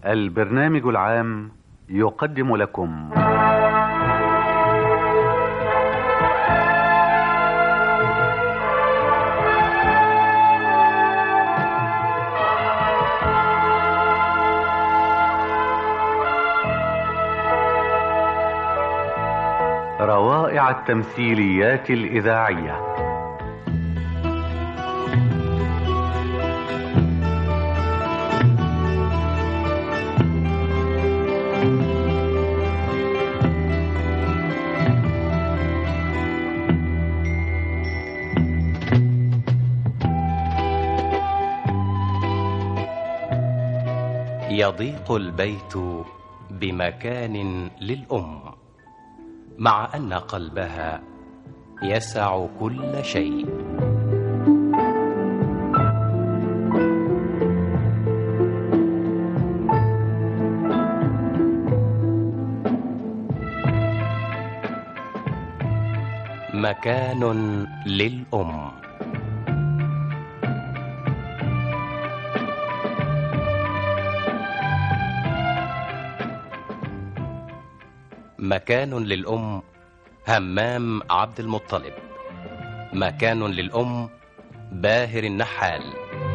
البرنامج العام يقدم لكم روائع التمثيليات الإذاعية يضيق البيت بمكان للأم مع أن قلبها يسع كل شيء مكان للأم مكان للأم همام عبد المطلب مكان للأم باهر النحال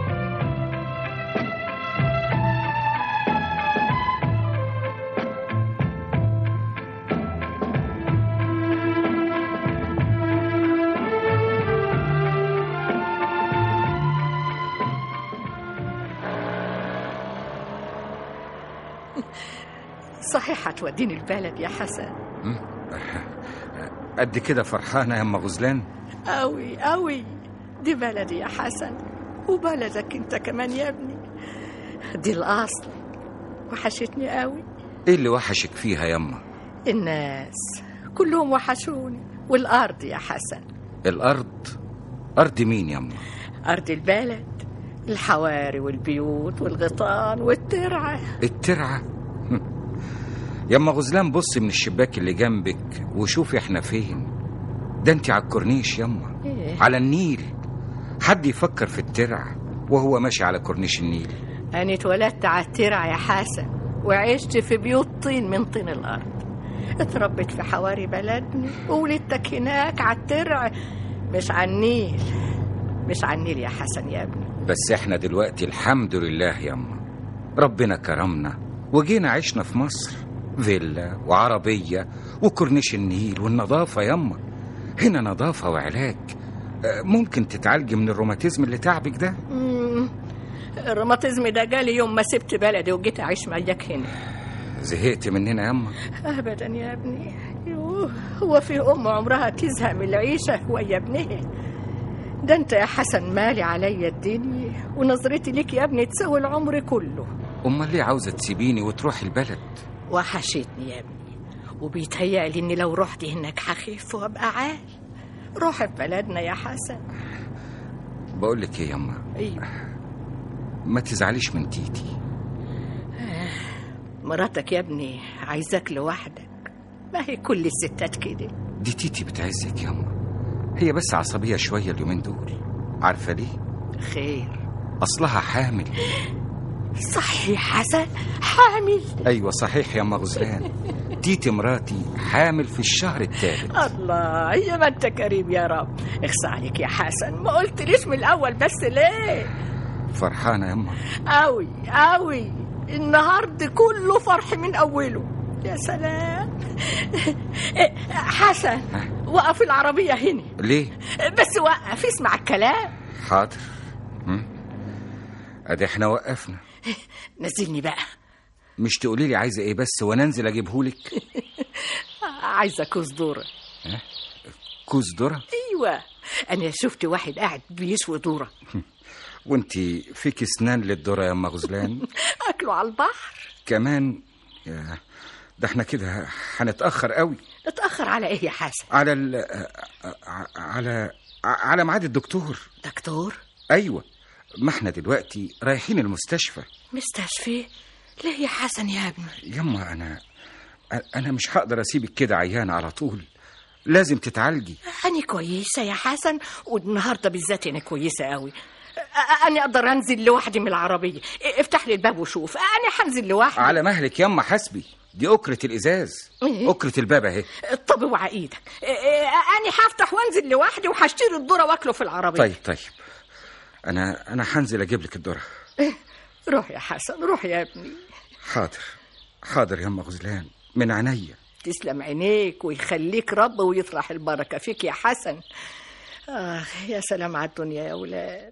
صحيح هتوديني البلد يا حسن قد كده فرحانة يا أم غزلان أوي أوي دي بلدي يا حسن وبلدك انت كمان يا ابني دي الأصل وحشتني أوي إيه اللي وحشك فيها يا أما الناس كلهم وحشوني والأرض يا حسن الأرض أرض مين يا أما أرض البلد الحواري والبيوت والغيطان والترعة الترعة يا أما غزلان بص من الشباك اللي جنبك وشوفي احنا فين ده انت على الكورنيش ياما إيه؟ على النيل حد يفكر في الترعة وهو ماشي على كورنيش النيل أنا اتولدت على الترعة يا حسن وعشت في بيوت طين من طين الأرض اتربيت في حواري بلدنا وولدتك هناك على الترعة مش على النيل مش على النيل يا حسن يا ابني بس احنا دلوقتي الحمد لله ياما ربنا كرمنا وجينا عشنا في مصر فيلا وعربية وكورنيش النيل والنظافة ياما هنا نظافة وعلاج اه، ممكن تتعالجي من الروماتيزم اللي تعبك ده مم. الروماتيزم ده جالي يوم ما سبت بلدي وجيت أعيش وياك هنا زهقت مننا ياما أبدا يا ابني يوه، هو في أم عمرها تزهق من العيشة ويا ابنها ده أنت يا حسن مالي عليا الدنيا ونظرتي ليك يا ابني تساوي العمر كله امال ليه عاوزة تسيبيني وتروحي البلد وحشتني يا ابني وبيتهيألي إني لو رحت هناك هخف وأبقى عال روح في بلدنا يا حسن بقول لك ايه ياما أيوه ما تزعليش من تيتي مراتك يا ابني عايزاك لوحدك ما هي كل الستات كده دي تيتي بتعزك ياما هي بس عصبية شوية اليومين دول عارفة ليه خير أصلها حامل صح يا حسن حامل أيوة صحيح يا أما غزلان تيتي مراتي حامل في الشهر الثالث الله يا ما انت كريم يا رب اخصى عليك يا حسن ما قلت ليش من الاول بس ليه فرحانة يا أما قوي قوي النهارده كله فرح من اوله يا سلام حسن وقف العربيه هنا ليه بس وقف اسمع الكلام حاضر هم؟ أدي احنا وقفنا نزلني بقى مش تقولي لي عايزة ايه بس وانا انزل اجيبهولك عايزه كوز ذره كوز ذرة ايوه انا شفت واحد قاعد بيشوي ذره وانتي فيك اسنان للذرة يا أما غزلان اكله على البحر كمان يا ده احنا كده هنتأخر قوي اتاخر على ايه يا حسن على ال على على ميعاد الدكتور دكتور ايوه ما احنا دلوقتي رايحين المستشفى مستشفى ليه يا حسن يا ابني يما انا انا مش هقدر اسيبك كده عيانه على طول لازم تتعالجي أنا كويسة يا حسن والنهاردة بالذات أنا كويسة قوي أ- أنا أقدر أنزل لوحدي من العربية افتح لي الباب وشوف أنا حنزل لوحدي على مهلك يما حسبي دي أكرة الإزاز إيه؟ أكرة الباب أهي طب اوعى ايدك أنا هفتح وأنزل لوحدي وهشتري الذرة وأكله في العربية طيب طيب أنا أنا هنزل أجيب لك الذرة روح يا حسن روح يا ابني حاضر حاضر يما غزلان من عينيا تسلم عينيك ويخليك رب ويطرح البركة فيك يا حسن آه يا سلام على الدنيا يا ولاد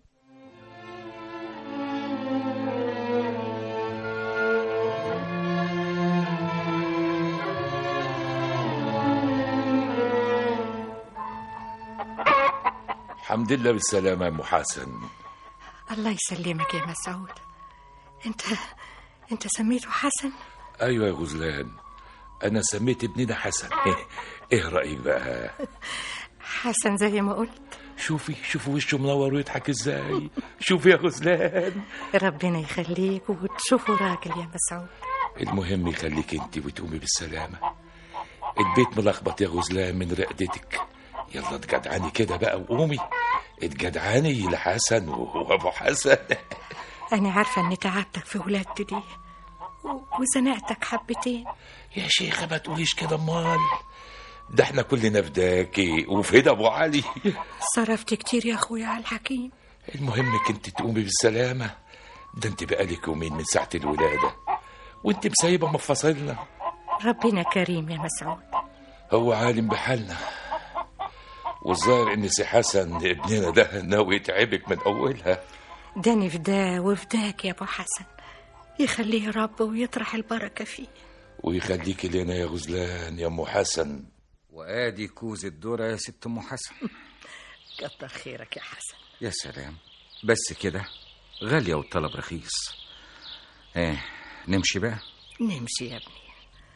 الحمد لله بالسلامة يا أم حسن الله يسلمك يا مسعود انت انت سميته حسن أيوة يا غزلان أنا سميت ابننا حسن إيه, إيه رأيك بقى حسن زي ما قلت شوفي شوفي وشه منور ويضحك إزاي شوفي يا غزلان ربنا يخليك وتشوفه راجل يا مسعود المهم يخليك انت وتقومي بالسلامة البيت ملخبط يا غزلان من رقدتك يلا اتجدعاني كده بقى وقومي اتجدعاني لحسن وابو حسن انا عارفه اني تعبتك في ولادتي دي و- وزنقتك حبتين يا شيخة ما تقوليش كده امال ده احنا كلنا فداكي وفدا ابو علي صرفت كتير يا اخويا على الحكيم المهم انك انت تقومي بالسلامة ده انت بقالك يومين من ساعة الولادة وانت مسايبة مفاصلنا ربنا كريم يا مسعود هو عالم بحالنا والظاهر ان سي حسن ابننا ده ناوي يتعبك من اولها داني فدا وفداك يا ابو حسن يخليه رب ويطرح البركه فيه ويخليك لنا يا غزلان يا ام حسن وآدي كوز الذرة يا ست أم حسن كتر خيرك يا حسن يا سلام بس كده غالية والطلب رخيص ايه نمشي بقى نمشي يا ابني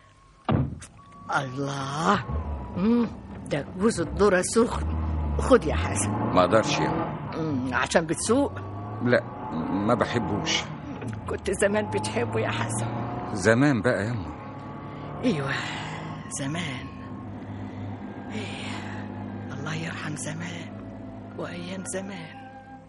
الله مم. ده جوز الذرة سخن خد يا حسن ما اقدرش يا مم. عشان بتسوق لا ما بحبوش كنت زمان بتحبه يا حسن زمان بقى يما ايوه زمان ايه الله يرحم زمان وايام زمان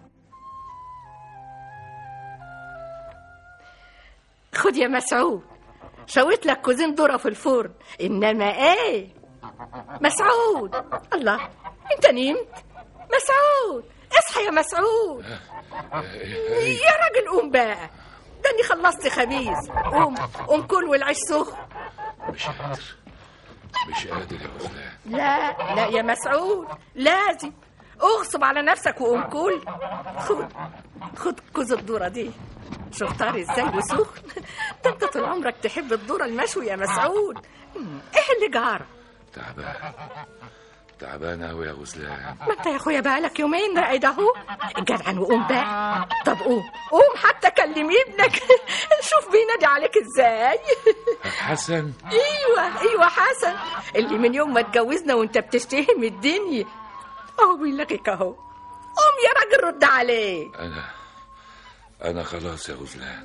خد يا مسعود شويت لك كوزين ذره في الفرن انما ايه مسعود الله انت نمت مسعود اصحى يا مسعود يا راجل قوم بقى ده اني خلصت خبيث قوم قوم كل والعيش سخن مش قادر مش قادر يا غزلان لا لا يا مسعود لازم اغصب على نفسك وقوم كل خد خد كوز الذره دي شوف طار ازاي وسخن ده انت طول عمرك تحب الذره المشوي يا مسعود مم، ايه اللي جرى تعبان تعبان أوي يا غزلان ما انت يا اخويا بقالك يومين راقد اهو جدعان وقوم بقى طب قوم قوم حتى كلمي ابنك شوف بينادي عليك ازاي حسن ايوه ايوه حسن اللي من يوم ما اتجوزنا وانت بتشتهم الدنيا اهو بيلاقيك اهو قوم يا راجل رد عليه أنا أنا خلاص يا غزلان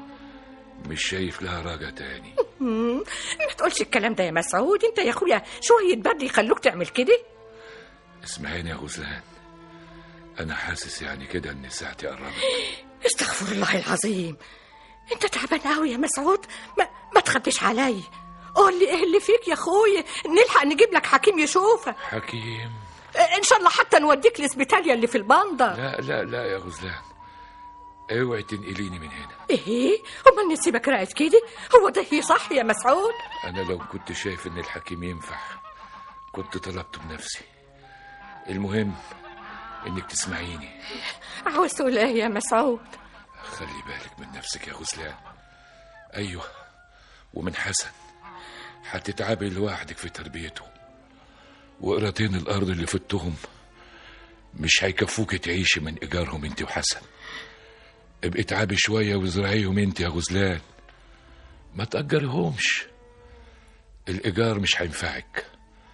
مش شايف لها راجع تاني مم، ما تقولش الكلام ده يا مسعود انت يا اخويا شويه برد يخلوك تعمل كده اسمعيني يا غزلان أنا حاسس يعني كده إن ساعتي قربت استغفر الله العظيم انت تعبان قوي يا مسعود ما, ما تخبيش علي قول لي ايه اللي فيك يا اخويا نلحق نجيب لك حكيم يشوفك حكيم ان شاء الله حتى نوديك لسبيتاليا اللي في البندر لا لا لا يا غزلان اوعي تنقليني من هنا ايه امال نسيبك راقد كده هو ده هي صح يا مسعود أنا لو كنت شايف إن الحكيم ينفع كنت طلبته بنفسي المهم إنك تسمعيني عاوز تقول ايه يا مسعود خلي بالك من نفسك يا غزلان أيوة ومن حسن هتتعبي لوحدك في تربيته وقراتين الأرض اللي فتهم مش هيكفوك تعيشي من إيجارهم أنت وحسن ابقي اتعبي شوية وازرعيهم أنت يا غزلان ما تأجرهمش الإيجار مش هينفعك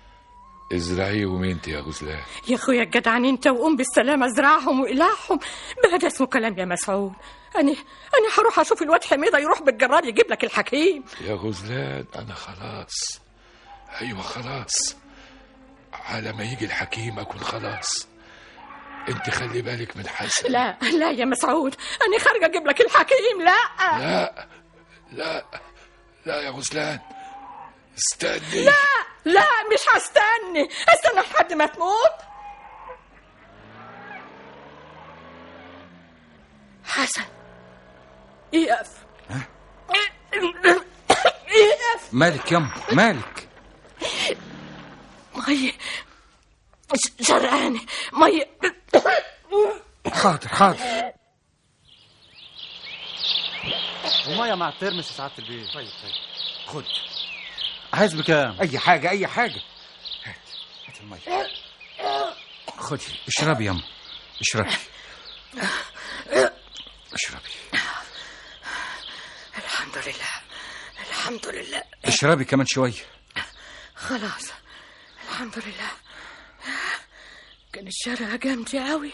ازرعيهم أنت يا غزلان يا اخويا الجدعان انت وقوم بالسلامه ازرعهم واقلعهم بقى ده اسمه كلام يا مسعود انا انا هروح اشوف الواد حميده يروح بالجرار يجيب لك الحكيم يا غزلان أنا خلاص أيوة خلاص على ما يجي الحكيم أكون خلاص انت خلي بالك من حسن لا لا يا مسعود انا خارجه اجيب لك الحكيم لا لا لا لا يا غزلان استني لا لا مش هستني استنى لحد ما تموت حسن اقف اقف مالك يما مالك مي جرقانة مي حاضر حاضر وميه مع الترمس يا سعاده البيت طيب طيب خد عايز بكام اي حاجه اي حاجه هات هات الميه خدي اشربي يما اشربي اشربي الحمد لله الحمد لله اشربي كمان شويه خلاص الحمد لله كان الشارع جامد قوي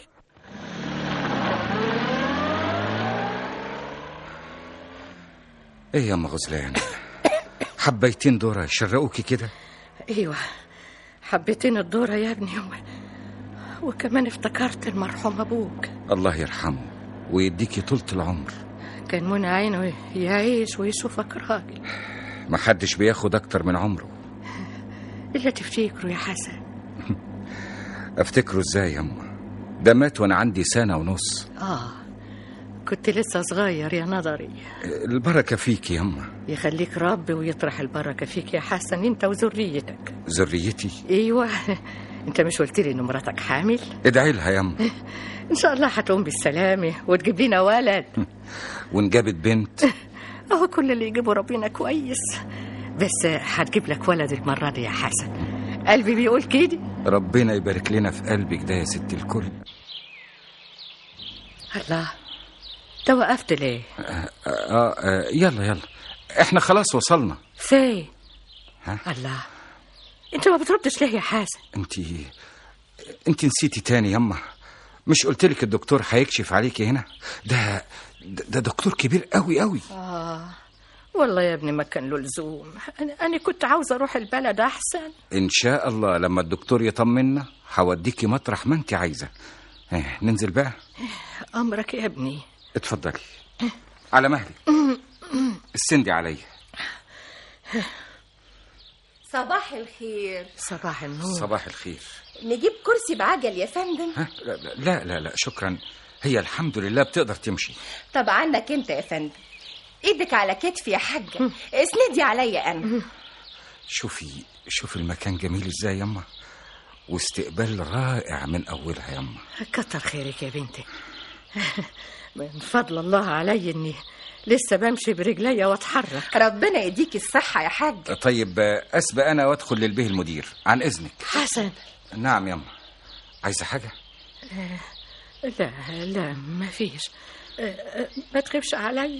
ايه يا ام غزلان حبيتين دورة يشرقوكي كده ايوه حبيتين الدورة يا ابني و... وكمان افتكرت المرحوم ابوك الله يرحمه ويديكي طولة العمر كان منى عينه يعيش ويشوفك راجل محدش بياخد اكتر من عمره الا تفتكره يا حسن افتكره ازاي يما ده مات وانا عندي سنة ونص اه كنت لسه صغير يا نظري البركة فيك يما يخليك رب ويطرح البركة فيك يا حسن انت وذريتك ذريتي ايوه انت مش قلت لي ان مراتك حامل ادعي لها يما ان شاء الله هتقوم بالسلامه وتجيب لنا ولد وانجابت بنت اهو كل اللي يجيبه ربنا كويس بس هتجيب لك ولد المره دي يا حسن قلبي بيقول كده ربنا يبارك لنا في قلبك ده يا ست الكل الله انت وقفت ليه آه, آه يلا يلا احنا خلاص وصلنا فين ها؟ الله انت ما بتردش ليه يا حسن انت انت نسيتي تاني يما مش قلت لك الدكتور هيكشف عليكي هنا ده ده ده دكتور كبير قوي قوي اه والله يا ابني ما كان له لزوم انا انا كنت عاوزه اروح البلد احسن ان شاء الله لما الدكتور يطمنا هوديكي مطرح ما انت عايزه اه ننزل بقى امرك يا ابني اتفضلي على مهلي السندي عليا صباح الخير صباح النور صباح الخير نجيب كرسي بعجل يا فندم ها لا لا لا, لا, لا شكرا هي الحمد لله بتقدر تمشي طب عنك انت يا فندم ايدك على كتفي يا حاجة اسندي عليا انا شوفي شوفي المكان جميل ازاي يما واستقبال رائع من اولها يما كتر خيرك يا بنتي من فضل الله علي اني لسه بمشي برجليا واتحرك ربنا يديك الصحة يا حاج طيب اسبق انا وادخل للبيه المدير عن اذنك حسن نعم يما عايزه حاجه لا لا ما فيش أه، أه، ما تخافش علي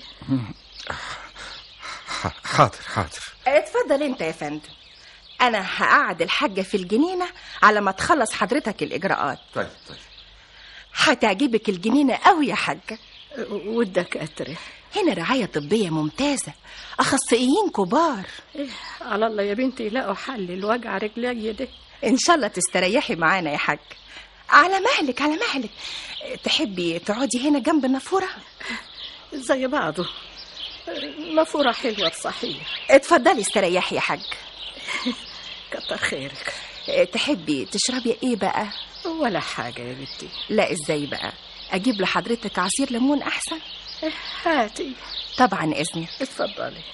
ح- حاضر حاضر اتفضل انت يا فندم انا هقعد الحاجة في الجنينة على ما تخلص حضرتك الاجراءات طيب طيب هتعجبك الجنينة قوي يا حاجة والدكاترة هنا رعاية طبية ممتازة أخصائيين كبار إيه، على الله يا بنتي لقوا حل الوجع رجلي ده إن شاء الله تستريحي معانا يا حاج على مهلك على مهلك تحبي تقعدي هنا جنب النافورة زي بعضه نافورة حلوة صحيح اتفضلي استريحي يا حاج كتر خيرك تحبي تشربي ايه بقى ولا حاجة يا بنتي لا ازاي بقى اجيب لحضرتك عصير ليمون احسن إيه، هاتي طبعا اذنك اتفضلي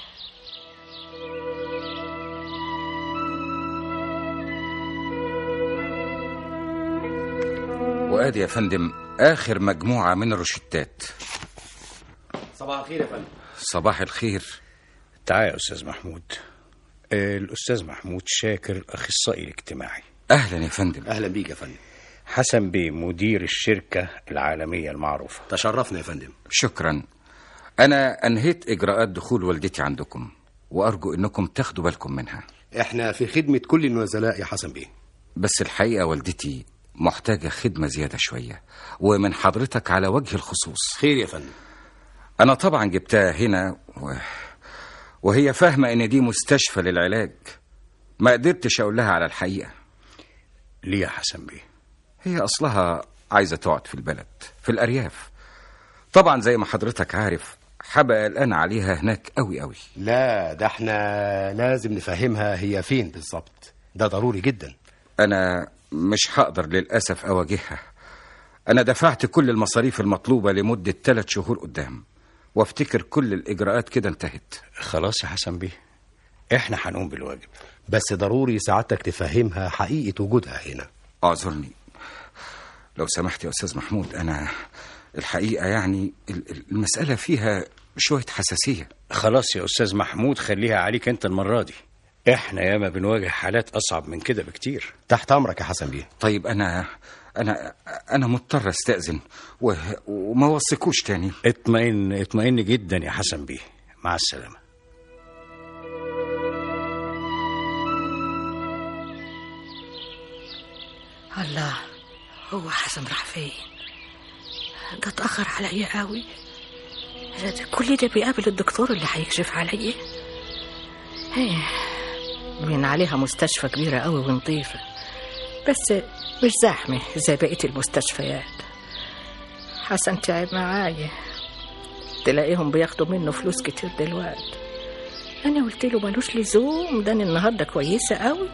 وادي يا فندم اخر مجموعه من الروشتات صباح الخير يا فندم صباح الخير تعال يا استاذ محمود آه، الاستاذ محمود شاكر اخصائي الاجتماعي اهلا يا فندم اهلا بيك يا فندم حسن بيه مدير الشركه العالميه المعروفه تشرفنا يا فندم شكرا انا انهيت اجراءات دخول والدتي عندكم وارجو انكم تاخدوا بالكم منها احنا في خدمه كل النزلاء يا حسن بيه بس الحقيقه والدتي محتاجه خدمه زياده شويه ومن حضرتك على وجه الخصوص خير يا فندم انا طبعا جبتها هنا و... وهي فاهمه ان دي مستشفى للعلاج ما قدرتش اقول لها على الحقيقه ليه يا حسن بيه هي اصلها عايزة تقعد في البلد في الأرياف طبعا زي ما حضرتك عارف حبقى قلقان عليها هناك قوي قوي لا ده احنا لازم نفهمها هي فين بالظبط ده ضروري جدا أنا مش هقدر للأسف أواجهها أنا دفعت كل المصاريف المطلوبة لمدة ثلاث شهور قدام وافتكر كل الإجراءات كده انتهت خلاص يا حسن بيه احنا هنقوم بالواجب بس ضروري سعادتك تفهمها حقيقة وجودها هنا اعذرني لو سمحت يا أستاذ محمود أنا الحقيقة يعني ال- ال- المسألة فيها شوية حساسية خلاص يا استاذ محمود خليها عليك انت المره دي احنا ياما بنواجه حالات اصعب من كده بكتير تحت أمرك يا حسن بيه طيب أنا أنا أنا مضطر أستأذن و... وما وصيكوش تاني اطمئن اطمئن جدا يا حسن بيه مع السلامه الله هو حسن راح فين ده اتأخر عليا قوي ده ده كل ده بيقابل الدكتور اللي هيكشف عليا ايه من عليها مستشفى كبيرة قوي ونظيفة بس مش زحمة زي بقية المستشفيات حسن تعب معايا تلاقيهم بياخدوا منه فلوس كتير دلوقتي انا قلت له ملوش لزوم ده أنا النهارده كويسه قوي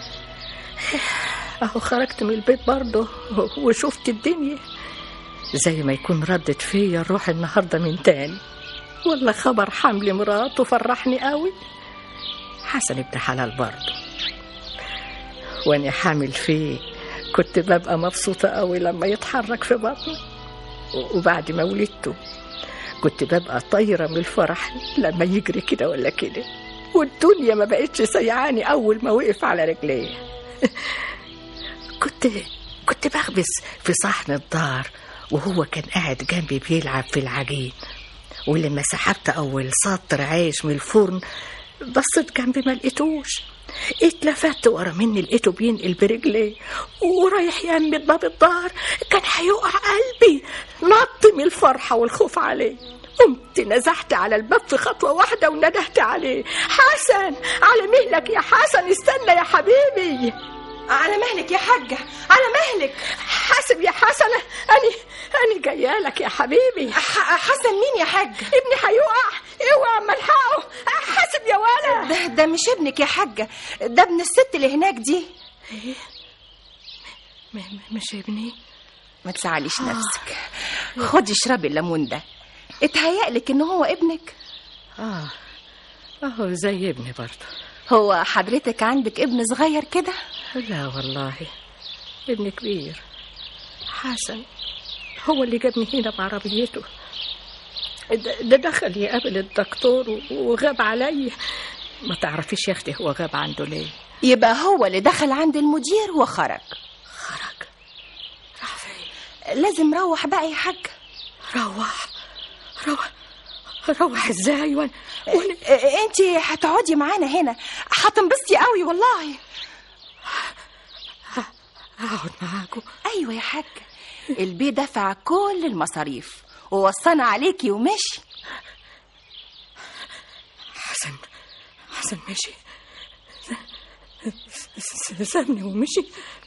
اهو خرجت من البيت برضه وشفت الدنيا زي ما يكون ردت فيا الروح النهارده من تاني ولا خبر حمل مراته فرحني قوي حسن ابن حلال برضه وانا حامل فيه كنت ببقى مبسوطة قوي لما يتحرك في بطني وبعد ما ولدته كنت ببقى طايرة من الفرح لما يجري كده ولا كده والدنيا ما بقتش سيعاني أول ما وقف على رجليه كنت كنت بخبز في صحن الدار وهو كان قاعد جنبي بيلعب في العجين ولما سحبت أول سطر عيش من الفرن بصيت جنبي ما لقيتوش اتلفت ورا مني لقيته بينقل برجليه ورايح يمد باب الدار كان هيقع قلبي نط من الفرحة والخوف عليه قمت نزحت على الباب في خطوة واحدة وندهت عليه حسن على مهلك يا حسن استنى يا حبيبي على مهلك يا حاجة على مهلك حاسب يا حسن أنا أنا جاية لك يا حبيبي ح- حسن مين يا حاج ابني هيقع اوعى اما الحقه حاسب يا ولد ده, ده مش ابنك يا حاجة ده ابن الست اللي هناك دي م- م- مش ابني ما تزعليش نفسك خدي اشربي الليمون ده اتهيألك ان هو ابنك اه اهو زي ابني برضه هو حضرتك عندك ابن صغير كده لا والله ابن كبير حسن هو اللي جابني هنا بعربيته ده ده دخل يقابل الدكتور و- وغاب عليا ما تعرفيش يا اختي هو غاب عنده ليه يبقى هو اللي دخل عند المدير وخرج خرج راح فين لازم روح بقى يا حاج روح روح روح ازاي وانا انت هتقعدي معانا هنا هتنبسطي قوي والله اقعد معاكم ايوه يا حاج البيه دفع كل المصاريف ووصانا عليكي ومشي حسن حسن مشي س- س- سابني ومشي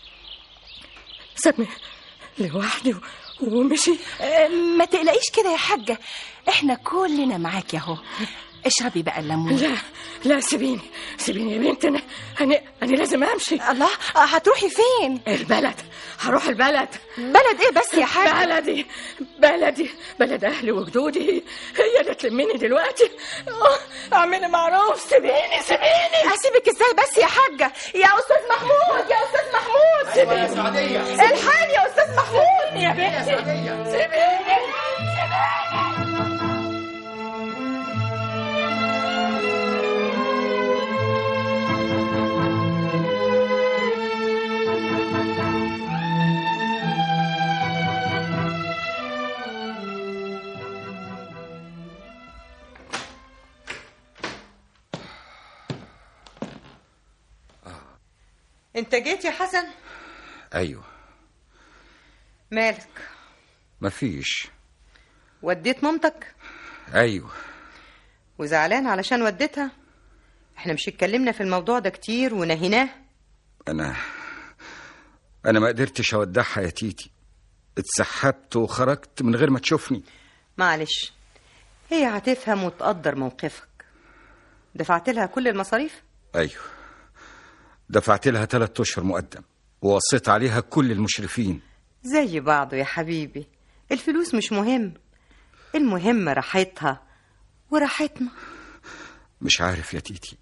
سابني لوحدي و- ومشي اه، ما تقلقيش كده يا حاجة احنا كلنا معاكي اهو اشربي بقى الليمون لا لا سيبيني سيبيني يا بنت انا انا انا لازم امشي الله اه، هتروحي فين البلد هروح البلد بلد ايه بس يا حاج بلدي بلدي بلد اهلي وجدودي هي اللي تلمني دلوقتي آه، اعملي معروف سيبيني سيبيني هسيبك ازاي بس يا حاجة يا استاذ محمود يا استاذ محمود سيبيني الحقني يا استاذ محمود يا بنتي سيبيني انت جيت يا حسن أيوه مالك مفيش وديت مامتك أيوه وزعلان علشان وديتها احنا مش اتكلمنا في الموضوع ده كتير ونهيناه أنا أنا ما قدرتش أودعها يا تيتي اتسحبت وخرجت من غير ما تشوفني معلش هي هتفهم وتقدر موقفك دفعت لها كل المصاريف ايوه دفعت لها ثلاث اشهر مقدم ووصيت عليها كل المشرفين زي بعضه يا حبيبي الفلوس مش مهم المهم راحتها وراحتنا مش عارف يا تيتي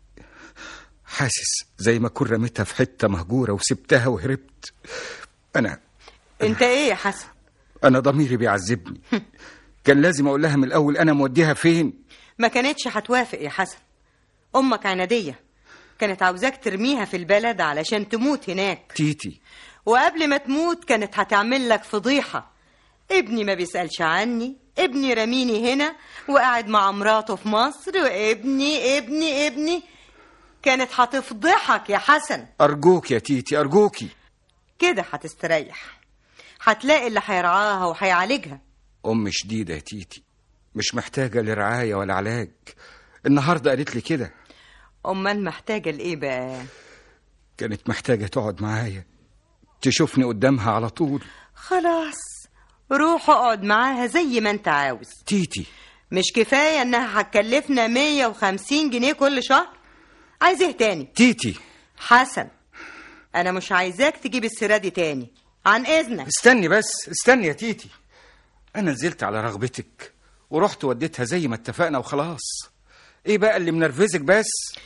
حاسس زي ما كون رميتها في حته مهجوره وسبتها وهربت انا انت ايه يا حسن انا ضميري بيعذبني كان لازم اقول لها من الاول انا موديها فين ما كانتش هتوافق يا حسن امك عناديه كانت عاوزاك ترميها في البلد علشان تموت هناك تيتي وقبل ما تموت كانت هتعمل لك فضيحه ابني ما بيسالش عني ابني رميني هنا وقاعد مع مراته في مصر وابني ابني ابني كانت هتفضحك يا حسن ارجوك يا تيتي ارجوكي كده هتستريح هتلاقي اللي هيرعاها وهيعالجها ام شديده يا تيتي مش محتاجه لرعايه ولا علاج النهارده قالت لي كده امال محتاجه لايه بقى كانت محتاجه تقعد معايا تشوفني قدامها على طول خلاص روح اقعد معاها زي ما انت عاوز تيتي مش كفايه انها هتكلفنا 150 جنيه كل شهر عايز ايه تاني تيتي حسن انا مش عايزاك تجيب السيره دي تاني عن اذنك استني بس استني يا تيتي انا نزلت على رغبتك ورحت وديتها زي ما اتفقنا وخلاص ايه بقى اللي منرفزك بس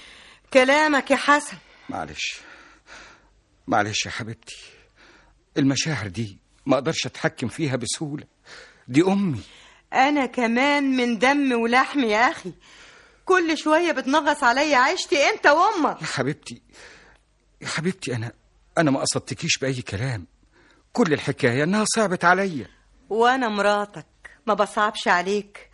كلامك يا حسن معلش معلش يا حبيبتي المشاعر دي ما اقدرش اتحكم فيها بسهوله دي امي انا كمان من دم ولحم يا اخي كل شويه بتنغص عليا عيشتي انت وامك يا حبيبتي يا حبيبتي انا انا ما قصدتكيش باي كلام كل الحكايه انها صعبت عليا وانا مراتك ما بصعبش عليك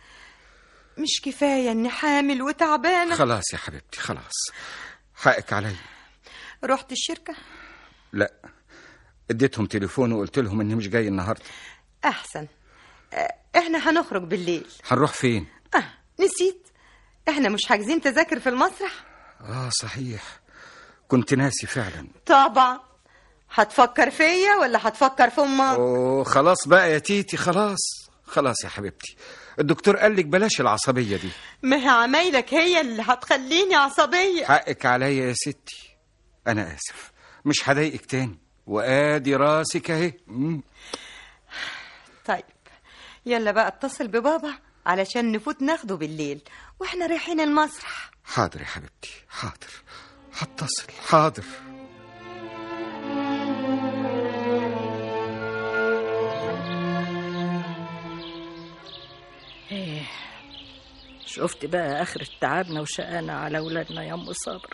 مش كفايه اني حامل وتعبانه خلاص يا حبيبتي خلاص حقك عليا رحت الشركه لا اديتهم تليفون وقلت لهم اني مش جاي النهارده احسن اه، احنا هنخرج بالليل هنروح فين اه نسيت احنا مش حاجزين تذاكر في المسرح اه صحيح كنت ناسي فعلا طبعا هتفكر فيا ولا هتفكر في امك اوه خلاص بقى يا تيتي خلاص خلاص يا حبيبتي الدكتور قال لك بلاش العصبيه دي ما هي عمايلك هي اللي هتخليني عصبيه حقك عليا يا ستي انا اسف مش هضايقك تاني وادي راسك اهي مم. طيب يلا بقى اتصل ببابا علشان نفوت ناخده بالليل واحنا رايحين المسرح حاضر يا حبيبتي حاضر هتصل حاضر ايه شفت بقى اخر تعبنا وشقانا على اولادنا يا ام صابر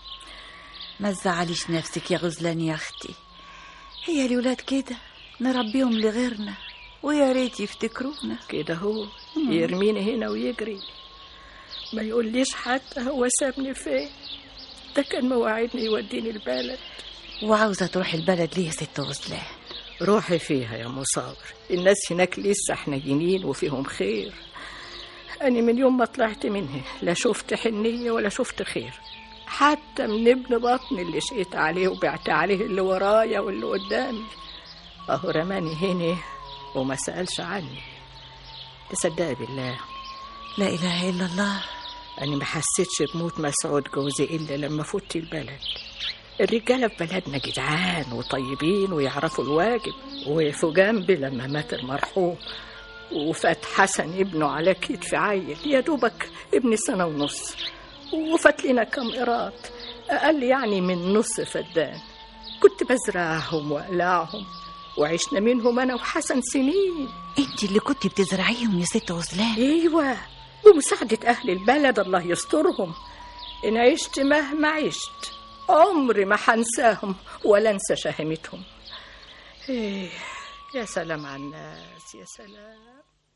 ما تزعليش نفسك يا غزلان يا اختي هي الولاد كده نربيهم لغيرنا ويا ريت يفتكرونا كده هو يرميني هنا ويجري ما يقوليش حتى هو سابني فين ده كان مواعيدني يوديني البلد وعاوزه تروح البلد ليه يا ست غزلان روحي فيها يا مصابر الناس هناك لسه حنينين وفيهم خير أنا من يوم ما طلعت منها لا شفت حنية ولا شفت خير حتى من ابن بطني اللي شقيت عليه وبعت عليه اللي ورايا واللي قدامي أهو رماني هنا وما سألش عني تصدقي بالله لا اله الا الله أنا ما حسيتش بموت مسعود جوزي إلا لما فوت البلد الرجالة في بلدنا جدعان وطيبين ويعرفوا الواجب وقفوا جنبي لما مات المرحوم وفات حسن ابنه على كتف عيل يا دوبك ابن سنة ونص وفات لنا كم قراط أقل يعني من نص فدان كنت بزرعهم وأقلعهم وعشنا منهم أنا وحسن سنين انت اللي كنت بتزرعيهم يا ست غزلان ايوه بمساعدة أهل البلد الله يسترهم إن عشت مهما عشت عمري ما حنساهم ولا انسى شهامتهم إيه يا سلام على الناس يا سلام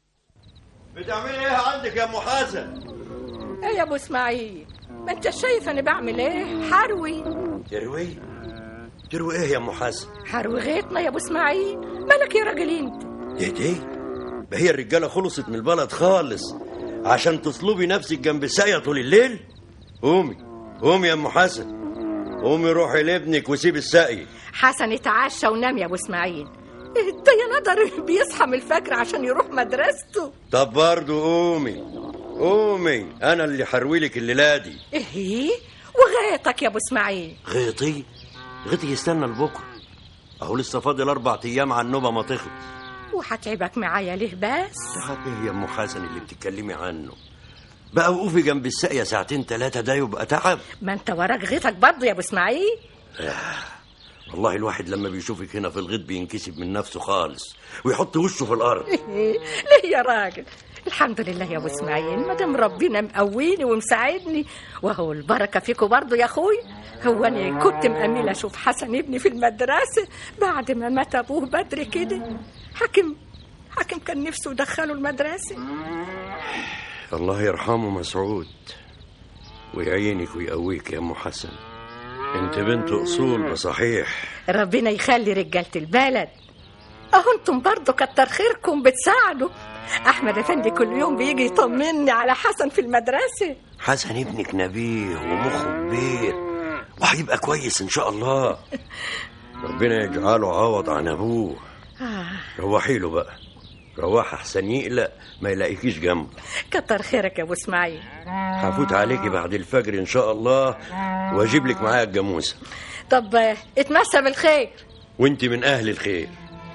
بتعملي ايه عندك يا ام حسن ايه يا ابو اسماعيل ما انت شايف انا بعمل ايه حروي تروي تروي ايه يا ام حسن حروي غيطنا يا ابو اسماعيل مالك يا راجل انت ايه دي ما هي الرجاله خلصت من البلد خالص عشان تصلبي نفسك جنب الساقيه طول الليل قومي قومي يا ام حسن قومي روحي لابنك وسيبي الساقي حسن اتعشى ونام يا ابو اسماعيل ده يا ندر بيصحى من الفجر عشان يروح مدرسته طب برضه قومي قومي انا اللي حرويلك الليله دي ايه وغايتك يا ابو اسماعيل غيطي غيطي يستنى لبكره اهو لسه فاضل اربع ايام على النوبه ما تخلص وهتعبك معايا ليه بس تعب ايه يا ام حسن اللي بتتكلمي عنه بقى وقوفي جنب الساقيه ساعتين ثلاثه ده يبقى تعب ما انت وراك غيتك برضه يا ابو اسماعيل والله الواحد لما بيشوفك هنا في الغيط بينكسب من نفسه خالص ويحط وشه في الارض ليه يا راجل الحمد لله يا ابو اسماعيل ما دام ربنا مقويني ومساعدني وهو البركه فيكم برضه يا اخوي هو انا كنت مأمله اشوف حسن ابني في المدرسه بعد ما مات ابوه بدري كده حاكم حاكم كان نفسه يدخله المدرسه الله يرحمه مسعود ويعينك ويقويك يا ام حسن انت بنت اصول بصحيح ربنا يخلي رجاله البلد اهو انتم برضه كتر خيركم بتساعدوا احمد افندي كل يوم بيجي يطمني على حسن في المدرسه حسن ابنك نبيه ومخه كبير وهيبقى كويس ان شاء الله ربنا يجعله عوض عن ابوه روحي له بقى روح احسن يقلق ما يلاقيكيش جنبه كتر خيرك يا ابو اسماعيل هفوت عليكي بعد الفجر ان شاء الله واجيب لك معايا الجاموسه طب آه، اتمسى بالخير وانت من اهل الخير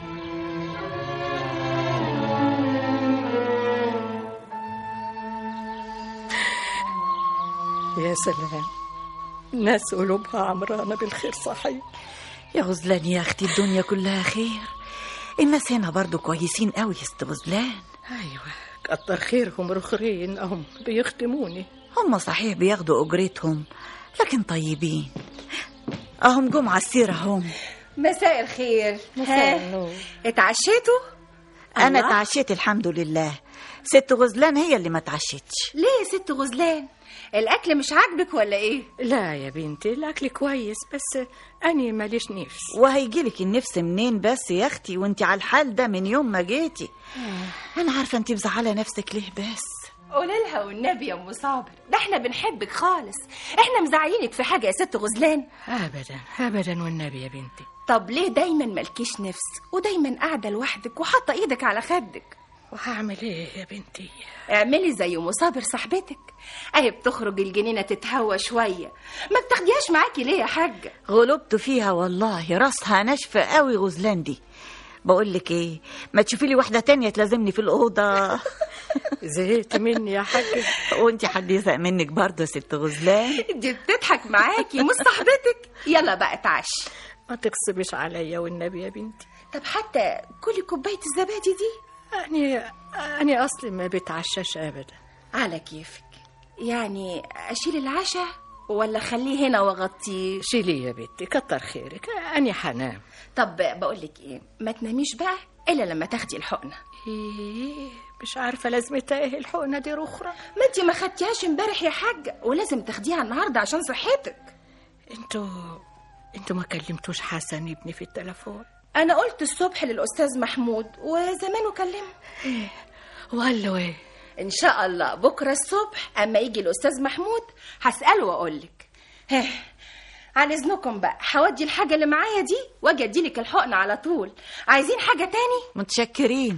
يا سلام ناس قلوبها عمرانه بالخير صحيح يا غزلان يا اختي الدنيا كلها خير الناس هنا برضو كويسين قوي يا است غزلان ايوه كتر خيرهم رخرين اهم بيخدموني هم صحيح بياخدوا اجرتهم لكن طيبين اهم جم على السيره هم مساء الخير مساء ها، النور. اتعشيتوا انا الله. اتعشيت الحمد لله ست غزلان هي اللي ما اتعشتش ليه يا ست غزلان الاكل مش عاجبك ولا ايه لا يا بنتي الاكل كويس بس اني ماليش نفس وهيجيلك النفس منين بس يا اختي وانت على الحال ده من يوم ما جيتي انا عارفه انت مزعله نفسك ليه بس قولي لها والنبي يا ام صابر ده احنا بنحبك خالص احنا مزعلينك في حاجه يا ست غزلان ابدا ابدا والنبي يا بنتي طب ليه دايما مالكيش نفس ودايما قاعده لوحدك وحاطه ايدك على خدك وهعمل ايه يا بنتي اعملي زي ام صابر صاحبتك اهي بتخرج الجنينه تتهوى شويه ما بتاخديهاش معاكي ليه يا حاجه غلبت فيها والله راسها ناشفه قوي غزلان دي بقول لك ايه ما تشوفي لي واحده تانية تلازمني في الاوضه زهقت مني يا حاجه وانت حد يزهق منك برضه يا ست غزلان دي بتضحك معاكي مش صاحبتك يلا بقى اتعشي ما تغصبش عليا والنبي يا بنتي طب حتى كلي كوبايه الزبادي دي اني اني اصلي ما بتعشاش ابدا على كيفك يعني اشيل العشاء ولا خليه هنا واغطيه شيلي يا بنتي كتر خيرك اني حنام طب بقول لك ايه ما تناميش بقى الا لما تاخدي الحقنه ايه مش عارفه لازمتها ايه الحقنه دي رخرة ما انت ما خدتيهاش امبارح يا حاجه ولازم تاخديها النهارده عشان صحتك انتوا انتوا ما كلمتوش حسن ابني في التليفون انا قلت الصبح للاستاذ محمود وزمانه كلمه وقال له ايه ان شاء الله بكره الصبح اما يجي الاستاذ محمود هساله واقول لك ها عن اذنكم بقى هودي الحاجه اللي معايا دي واجي اديلك الحقن على طول عايزين حاجه تاني متشكرين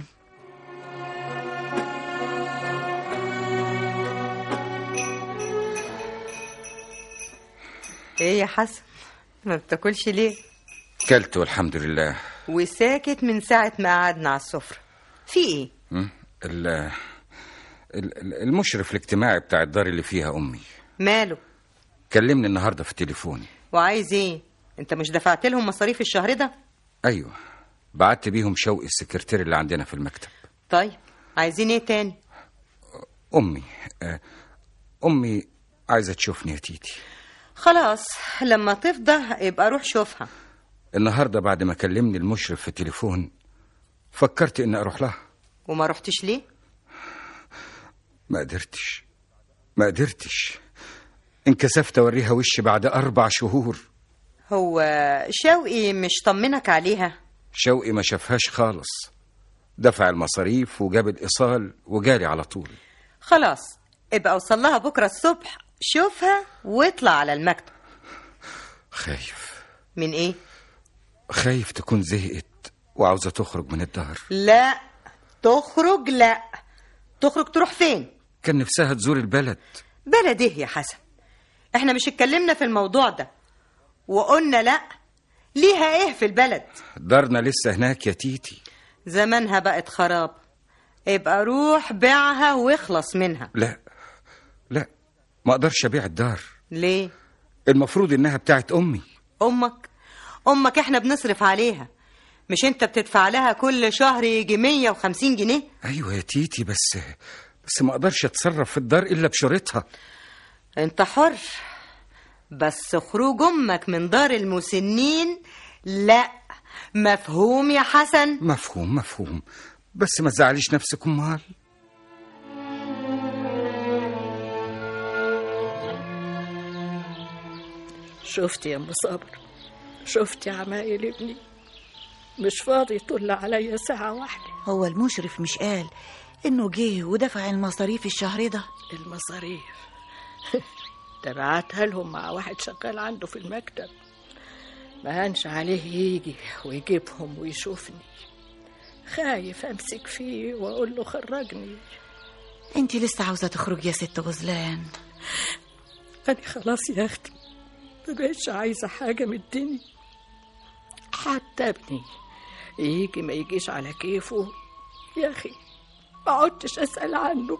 ايه يا حسن ما بتاكلش ليه كلت والحمد لله وساكت من ساعة ما قعدنا على السفرة في ايه م? ال- ال- ال- المشرف الاجتماعي بتاع الدار اللي فيها امي ماله كلمني النهارده في التليفون وعايز ايه انت مش دفعت لهم مصاريف الشهر ده ايوه بعت بيهم شوقي السكرتير اللي عندنا في المكتب طيب عايزين ايه تاني امي آه، امي عايزه تشوفني يا تيتي خلاص لما تفضى يبقى روح شوفها النهارده بعد ما كلمني المشرف في التليفون فكرت اني اروح لها وما رحتش ليه ما قدرتش ما قدرتش انكسفت اوريها وشي بعد اربع شهور هو شوقي مش طمنك عليها شوقي ما شافهاش خالص دفع المصاريف وجاب الايصال وجالي على طول خلاص ابقى اوصل لها بكرة الصبح شوفها واطلع على المكتب خايف من ايه خايف تكون زهقت وعاوزة تخرج من الدار لا تخرج لا تخرج تروح فين كان نفسها تزور البلد بلد ايه يا حسن احنا مش اتكلمنا في الموضوع ده وقلنا لا ليها ايه في البلد دارنا لسه هناك يا تيتي زمانها بقت خراب ابقى روح بيعها واخلص منها لا لا ما اقدرش ابيع الدار ليه المفروض انها بتاعت امي امك امك احنا بنصرف عليها مش انت بتدفع لها كل شهر يجي 150 جنيه ايوه يا تيتي بس بس ما اقدرش اتصرف في الدار الا بشريطها انت حر بس خروج امك من دار المسنين لا مفهوم يا حسن مفهوم مفهوم بس ما تزعليش نفسك امال شفت يا ام صابر شفت يا عمايل ابني مش فاضي يطل عليا ساعة واحدة هو المشرف مش قال انه جه ودفع المصاريف الشهر ده المصاريف ده بعتها لهم مع واحد شغال عنده في المكتب ما هنش عليه يجي ويجيبهم ويشوفني خايف امسك فيه واقول له خرجني انت لسه عاوزه تخرجي يا ست غزلان انا خلاص يا اختي ما بقتش عايزه حاجه من الدنيا حتى ابني يجي ما يجيش على كيفه يا اخي ما عدتش اسال عنه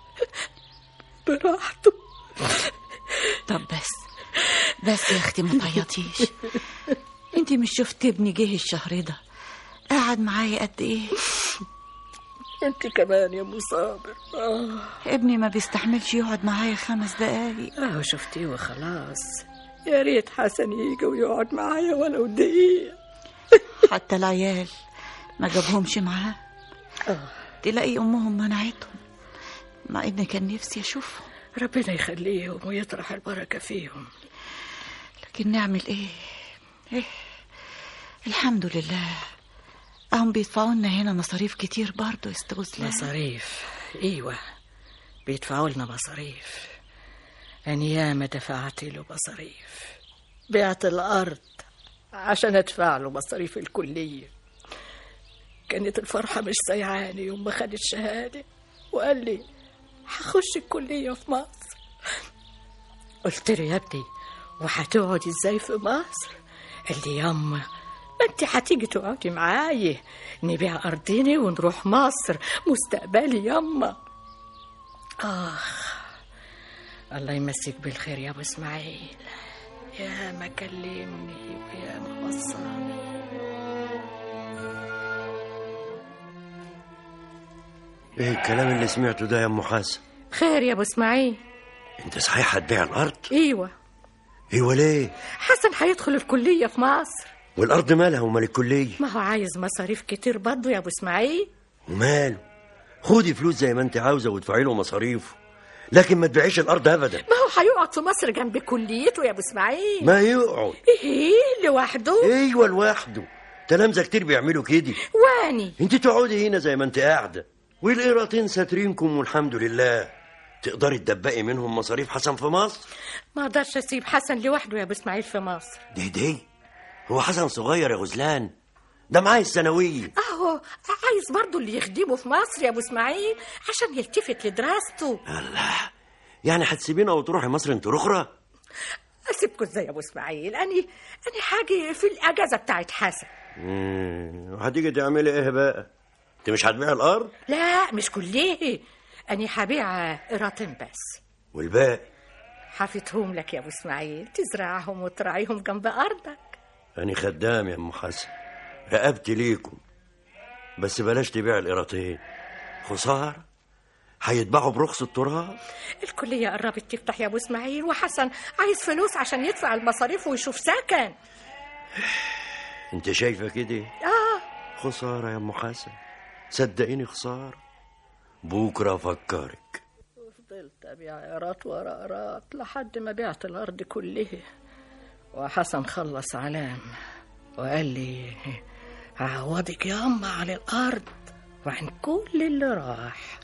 براحته طب بس بس يا اختي ما تعيطيش انت مش شفت ابني جه الشهر ده قعد معايا قد ايه انت كمان يا مصابر آه. ابني ما بيستحملش يقعد معايا خمس دقايق اه شفتيه وخلاص يا ريت حسن يجي ويقعد معايا ولو دقيقة حتى العيال ما جابهمش معاه تلاقي امهم منعتهم مع ان كان نفسي اشوفهم ربنا يخليهم ويطرح البركة فيهم لكن نعمل ايه ايه الحمد لله هم بيدفعوا لنا هنا مصاريف كتير برضه يا ست غزلان مصاريف ايوه بيدفعوا لنا مصاريف أنا ياما دفعت له مصاريف بعت الأرض عشان أدفع له مصاريف الكلية كانت الفرحة مش سيعاني يوم ما خد الشهادة وقال لي هخش الكلية في مصر قلت له يا ابني وهتقعدي ازاي في مصر قال لي ياما ما انت هتيجي تقعدي معايا نبيع أرضنا ونروح مصر مستقبلي ياما آخ الله يمسك بالخير يا ابو اسماعيل يا ما كلمني ويا ما وصاني ايه الكلام اللي سمعته ده يا ام حسن خير يا ابو اسماعيل انت صحيح هتبيع الارض ايوه ايوه ليه حسن هيدخل الكليه في مصر والارض مالها ومال الكليه ما هو عايز مصاريف كتير برضه يا ابو اسماعيل وماله خدي فلوس زي ما انت عاوزه وادفعي له مصاريفه لكن ما تبيعيش الارض ابدا ما هو هيقعد في مصر جنب كليته يا ابو اسماعيل ما يقعد ايه لوحده ايوه لوحده تلامذه كتير بيعملوا كده واني انت تقعدي هنا زي ما انت قاعده والقيراطين ساترينكم والحمد لله تقدري تدبقي منهم مصاريف حسن في مصر ما اقدرش اسيب حسن لوحده يا ابو اسماعيل في مصر دي دي هو حسن صغير يا غزلان ده معاه الثانويه اهو عايز برضه اللي يخدمه في مصر يا ابو اسماعيل عشان يلتفت لدراسته الله يعني هتسيبينا وتروحي مصر انت اخرى اسيبكم ازاي يا ابو اسماعيل اني اني حاجه في الاجازه بتاعت حسن وهتيجي تعملي ايه بقى انت مش هتبيع الارض لا مش كليه اني هبيع قراطين بس والباقي حفيتهم لك يا ابو اسماعيل تزرعهم وتراعيهم جنب ارضك أنا خدام يا أم حسن رقبتي ليكم بس بلاش تبيع القراطين خسارة هيتباعوا برخص التراب الكلية قربت تفتح يا أبو إسماعيل وحسن عايز فلوس عشان يدفع المصاريف ويشوف سكن انت شايفة كده آه خسارة يا أم حسن صدقيني خسارة بكرة أفكرك فضلت أبيع قراط ورا قراط لحد ما بعت الأرض كلها وحسن خلص علام وقال لي هعوضك يا أما عن الأرض وعن كل اللي راح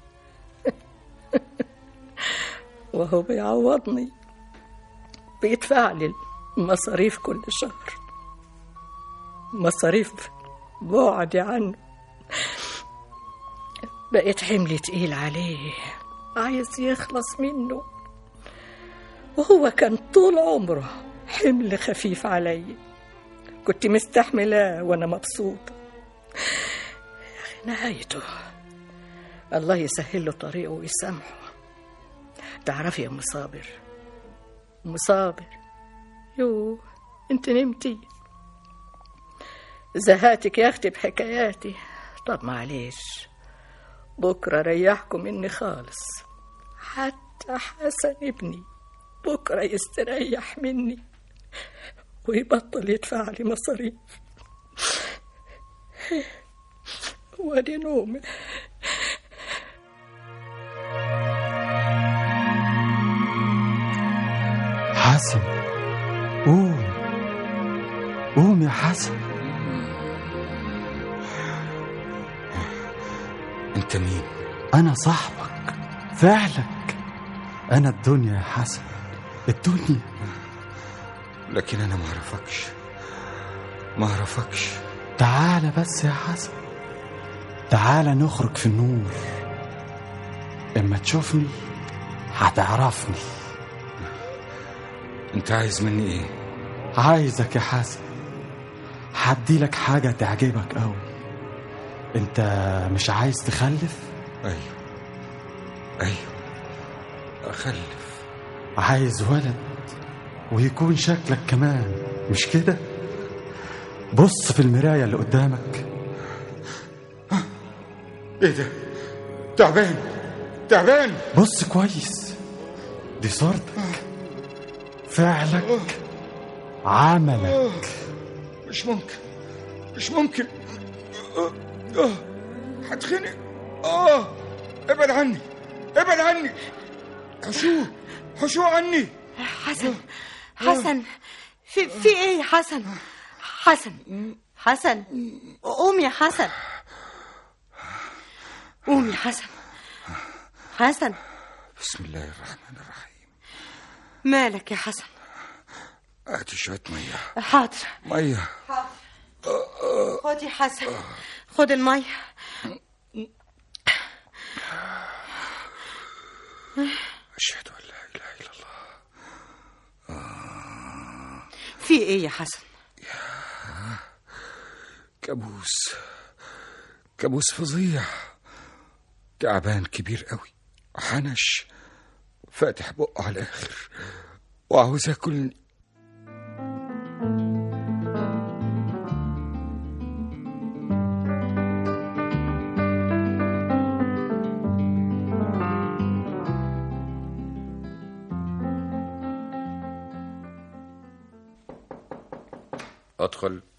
وهو بيعوضني بيدفع لي المصاريف كل شهر مصاريف بعدي عنه بقيت حملي تقيل عليه عايز يخلص منه وهو كان طول عمره حمل خفيف علي كنت مستحملاه وانا مبسوطة يا أخي نهايته الله يسهل له طريقه ويسامحه تعرفي يا ام صابر ام صابر يو انت نمتي زهقتك يا اختي بحكاياتي طب معلش بكره ريحكم مني خالص حتى حسن ابني بكره يستريح مني ويبطل يدفع لي مصاريف وادي نومي حسن قوم قوم يا حسن انت مين انا صاحبك فعلك انا الدنيا يا حسن الدنيا لكن انا ما اعرفكش ما اعرفكش تعالى بس يا حسن تعالى نخرج في النور اما تشوفني هتعرفني انت عايز مني ايه عايزك يا حسن هديلك حاجة تعجبك أوي انت مش عايز تخلف ايوه ايوه اخلف عايز ولد ويكون شكلك كمان مش كده بص في المراية اللي قدامك ايه ده تعبان تعبان بص كويس دي صورتك فعلك عملك مش ممكن مش ممكن آه، آه، هتخنق اه ابعد عني ابعد عني حشو حشو عني حسن حسن في في ايه يا حسن حسن حسن قوم يا حسن قوم يا حسن حسن بسم الله الرحمن الرحيم مالك يا حسن هاتي شويه ميه حاضر ميه خد يا حسن خد المية اشهد ان لا اله الا الله في ايه يا حسن كابوس كابوس فظيع تعبان كبير قوي حنش فاتح بقه على الاخر وعاوز اكل ادخل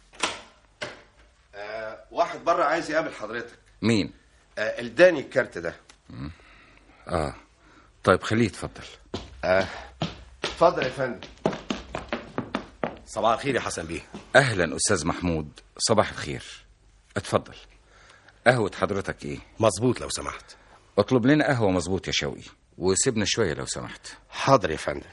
آه واحد بره عايز يقابل حضرتك مين آه اداني الكارت ده اه طيب خليه يتفضل اه اتفضل يا فندم صباح الخير يا حسن بيه اهلا استاذ محمود صباح الخير اتفضل قهوة حضرتك ايه مظبوط لو سمحت اطلب لنا قهوة مظبوط يا شوقي وسيبنا شوية لو سمحت حاضر يا فندم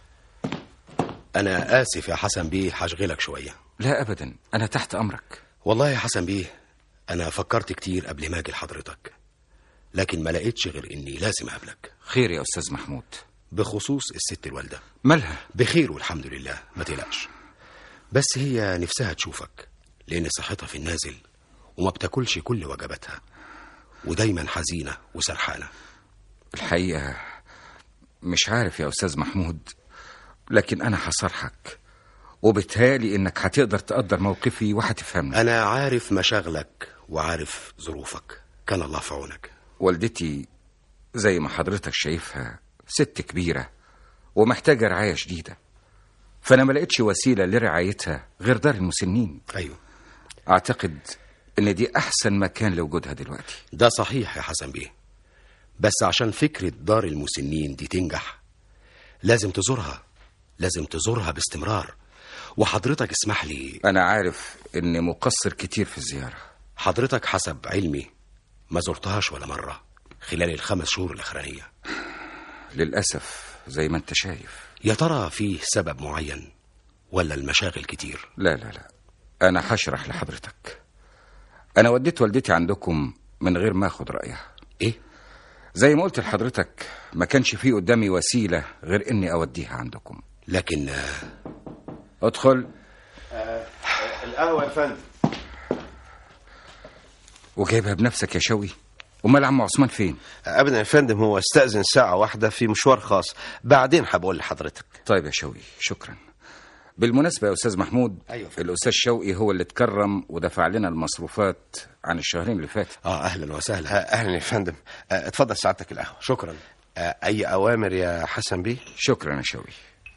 انا اسف يا حسن بيه هشغلك شويه لا ابدا انا تحت امرك والله يا حسن بيه انا فكرت كتير قبل ما اجي لحضرتك لكن ما لقيتش غير اني لازم اقابلك خير يا استاذ محمود بخصوص الست الوالده مالها بخير والحمد لله ما تقلقش بس هي نفسها تشوفك لان صحتها في النازل وما بتاكلش كل وجباتها ودايما حزينه وسرحانه الحقيقة مش عارف يا استاذ محمود لكن انا هصرحك وبالتالي انك هتقدر تقدر موقفي وهتفهمني انا عارف مشاغلك وعارف ظروفك كان الله في عونك والدتي زي ما حضرتك شايفها ست كبيرة ومحتاجة رعاية شديدة فأنا ما لقيتش وسيلة لرعايتها غير دار المسنين أيوه أعتقد إن دي أحسن مكان لوجودها دلوقتي ده صحيح يا حسن بيه بس عشان فكرة دار المسنين دي تنجح لازم تزورها لازم تزورها باستمرار وحضرتك اسمح لي أنا عارف إني مقصر كتير في الزيارة حضرتك حسب علمي ما زرتهاش ولا مرة خلال الخمس شهور الأخرانية للأسف زي ما أنت شايف يا ترى فيه سبب معين ولا المشاغل كتير لا لا لا أنا هشرح لحضرتك انا وديت والدتي عندكم من غير ما اخد رايها ايه زي ما قلت لحضرتك ما كانش في قدامي وسيله غير اني اوديها عندكم لكن ادخل القهوه يا فندم وجايبها بنفسك يا شوي امال عم عثمان فين ابدا يا فندم هو استاذن ساعه واحده في مشوار خاص بعدين هبقول لحضرتك طيب يا شوقي شكرا بالمناسبة يا أستاذ محمود أيوة الأستاذ شوقي هو اللي اتكرم ودفع لنا المصروفات عن الشهرين اللي فاتوا اه اهلا وسهلا آه، اهلا يا فندم آه، اتفضل سعادتك القهوه شكرا آه، اي اوامر يا حسن بيه شكرا يا شوقي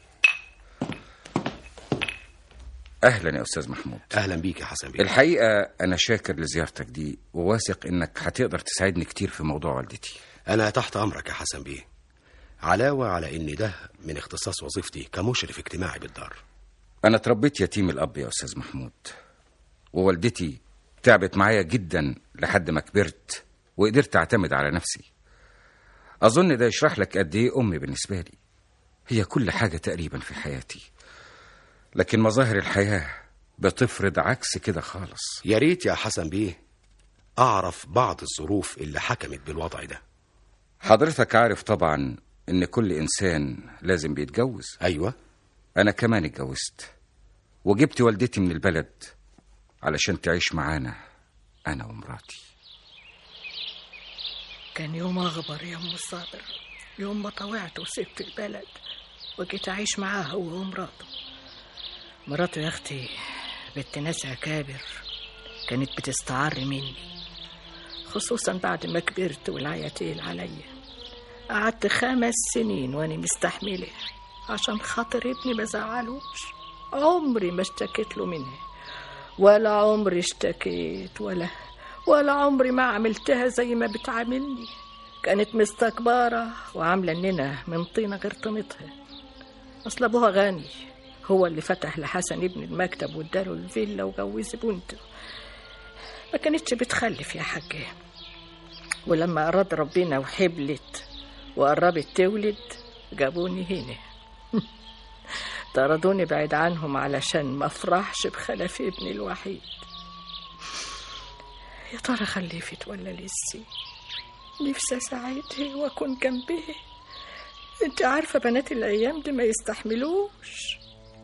أهلا يا أستاذ محمود اهلا بيك يا حسن بيه الحقيقة أنا شاكر لزيارتك دي وواثق إنك هتقدر تساعدني كتير في موضوع والدتي انا تحت امرك يا حسن بيه علاوه على ان ده من اختصاص وظيفتي كمشرف اجتماعي بالدار أنا اتربيت يتيم الأب يا أستاذ محمود ووالدتي تعبت معايا جدا لحد ما كبرت وقدرت أعتمد على نفسي أظن ده يشرح لك قد إيه أمي بالنسبة لي هي كل حاجة تقريبا في حياتي لكن مظاهر الحياة بتفرض عكس كده خالص يا ريت يا حسن بيه اعرف بعض الظروف اللي حكمت بالوضع ده حضرتك عارف طبعا إن كل إنسان لازم بيتجوز ايوه أنا كمان اتجوزت وجبت والدتي من البلد علشان تعيش معانا أنا ومراتي كان يوم أغبر يا أم الصابر يوم ما طوعت وسبت البلد وجيت أعيش معاه هو ومراته مراته يا أختي بنت ناس أكابر كانت بتستعر مني خصوصا بعد ما كبرت والعيا تقيل عليا قعدت خمس سنين وأنا مستحملة عشان خاطر ابني ما زعلوش عمري ما اشتكيت له منها ولا عمري اشتكيت ولا ولا عمري ما عملتها زي ما بتعاملني كانت مستكبرة وعاملة إننا من طينة غير طينتها أصل أبوها غني هو اللي فتح لحسن ابن المكتب واداله الفيلا وجوز بنته ما كانتش بتخلف يا حاجة ولما أراد ربنا وحبلت وقربت تولد جابوني هنا طردوني بعيد عنهم علشان ما افرحش بخلف ابني الوحيد يا ترى خلفت ولا لسه نفسي اساعدها واكون جنبها انت عارفه بنات الايام دي ما يستحملوش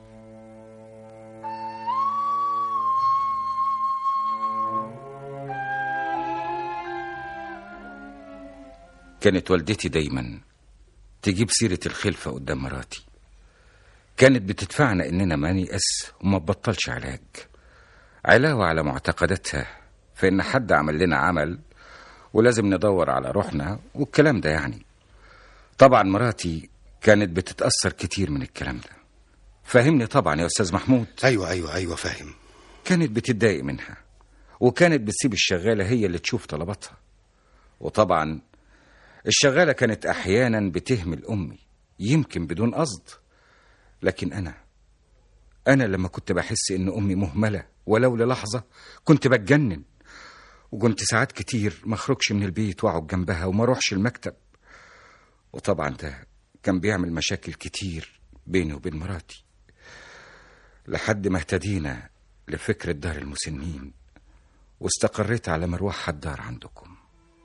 كانت والدتي دايما تجيب سيرة الخلفة قدام مراتي كانت بتدفعنا إننا ما نيأس وما تبطلش علاج علاوة على معتقداتها فإن حد عمل لنا عمل ولازم ندور على روحنا والكلام ده يعني طبعا مراتي كانت بتتأثر كتير من الكلام ده فهمني طبعا يا أستاذ محمود ايوه ايوه ايوه فاهم كانت بتتضايق منها وكانت بتسيب الشغالة هي اللي تشوف طلباتها وطبعا الشغالة كانت أحيانا بتهمل أمي يمكن بدون قصد لكن أنا أنا لما كنت بحس إن أمي مهملة ولو للحظة كنت بتجنن وكنت ساعات كتير ما اخرجش من البيت واقعد جنبها وما اروحش المكتب وطبعا ده كان بيعمل مشاكل كتير بيني وبين مراتي لحد ما اهتدينا لفكرة دار المسنين واستقريت على مروحها الدار عندكم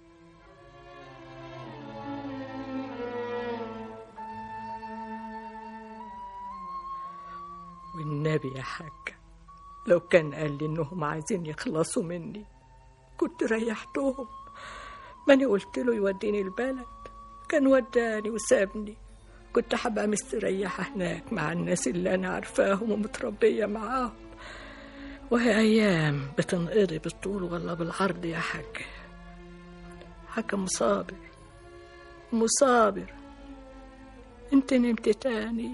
والنبي يا حاج لو كان قال لي انهم عايزين يخلصوا مني كنت ريحتهم ماني قلت له يوديني البلد كان وداني وسابني كنت هبقى مستريحة هناك مع الناس اللي أنا عارفاهم ومتربية معاهم وهي أيام بتنقضي بالطول ولا بالعرض يا حاج حاج مصابر مصابر انت نمت تاني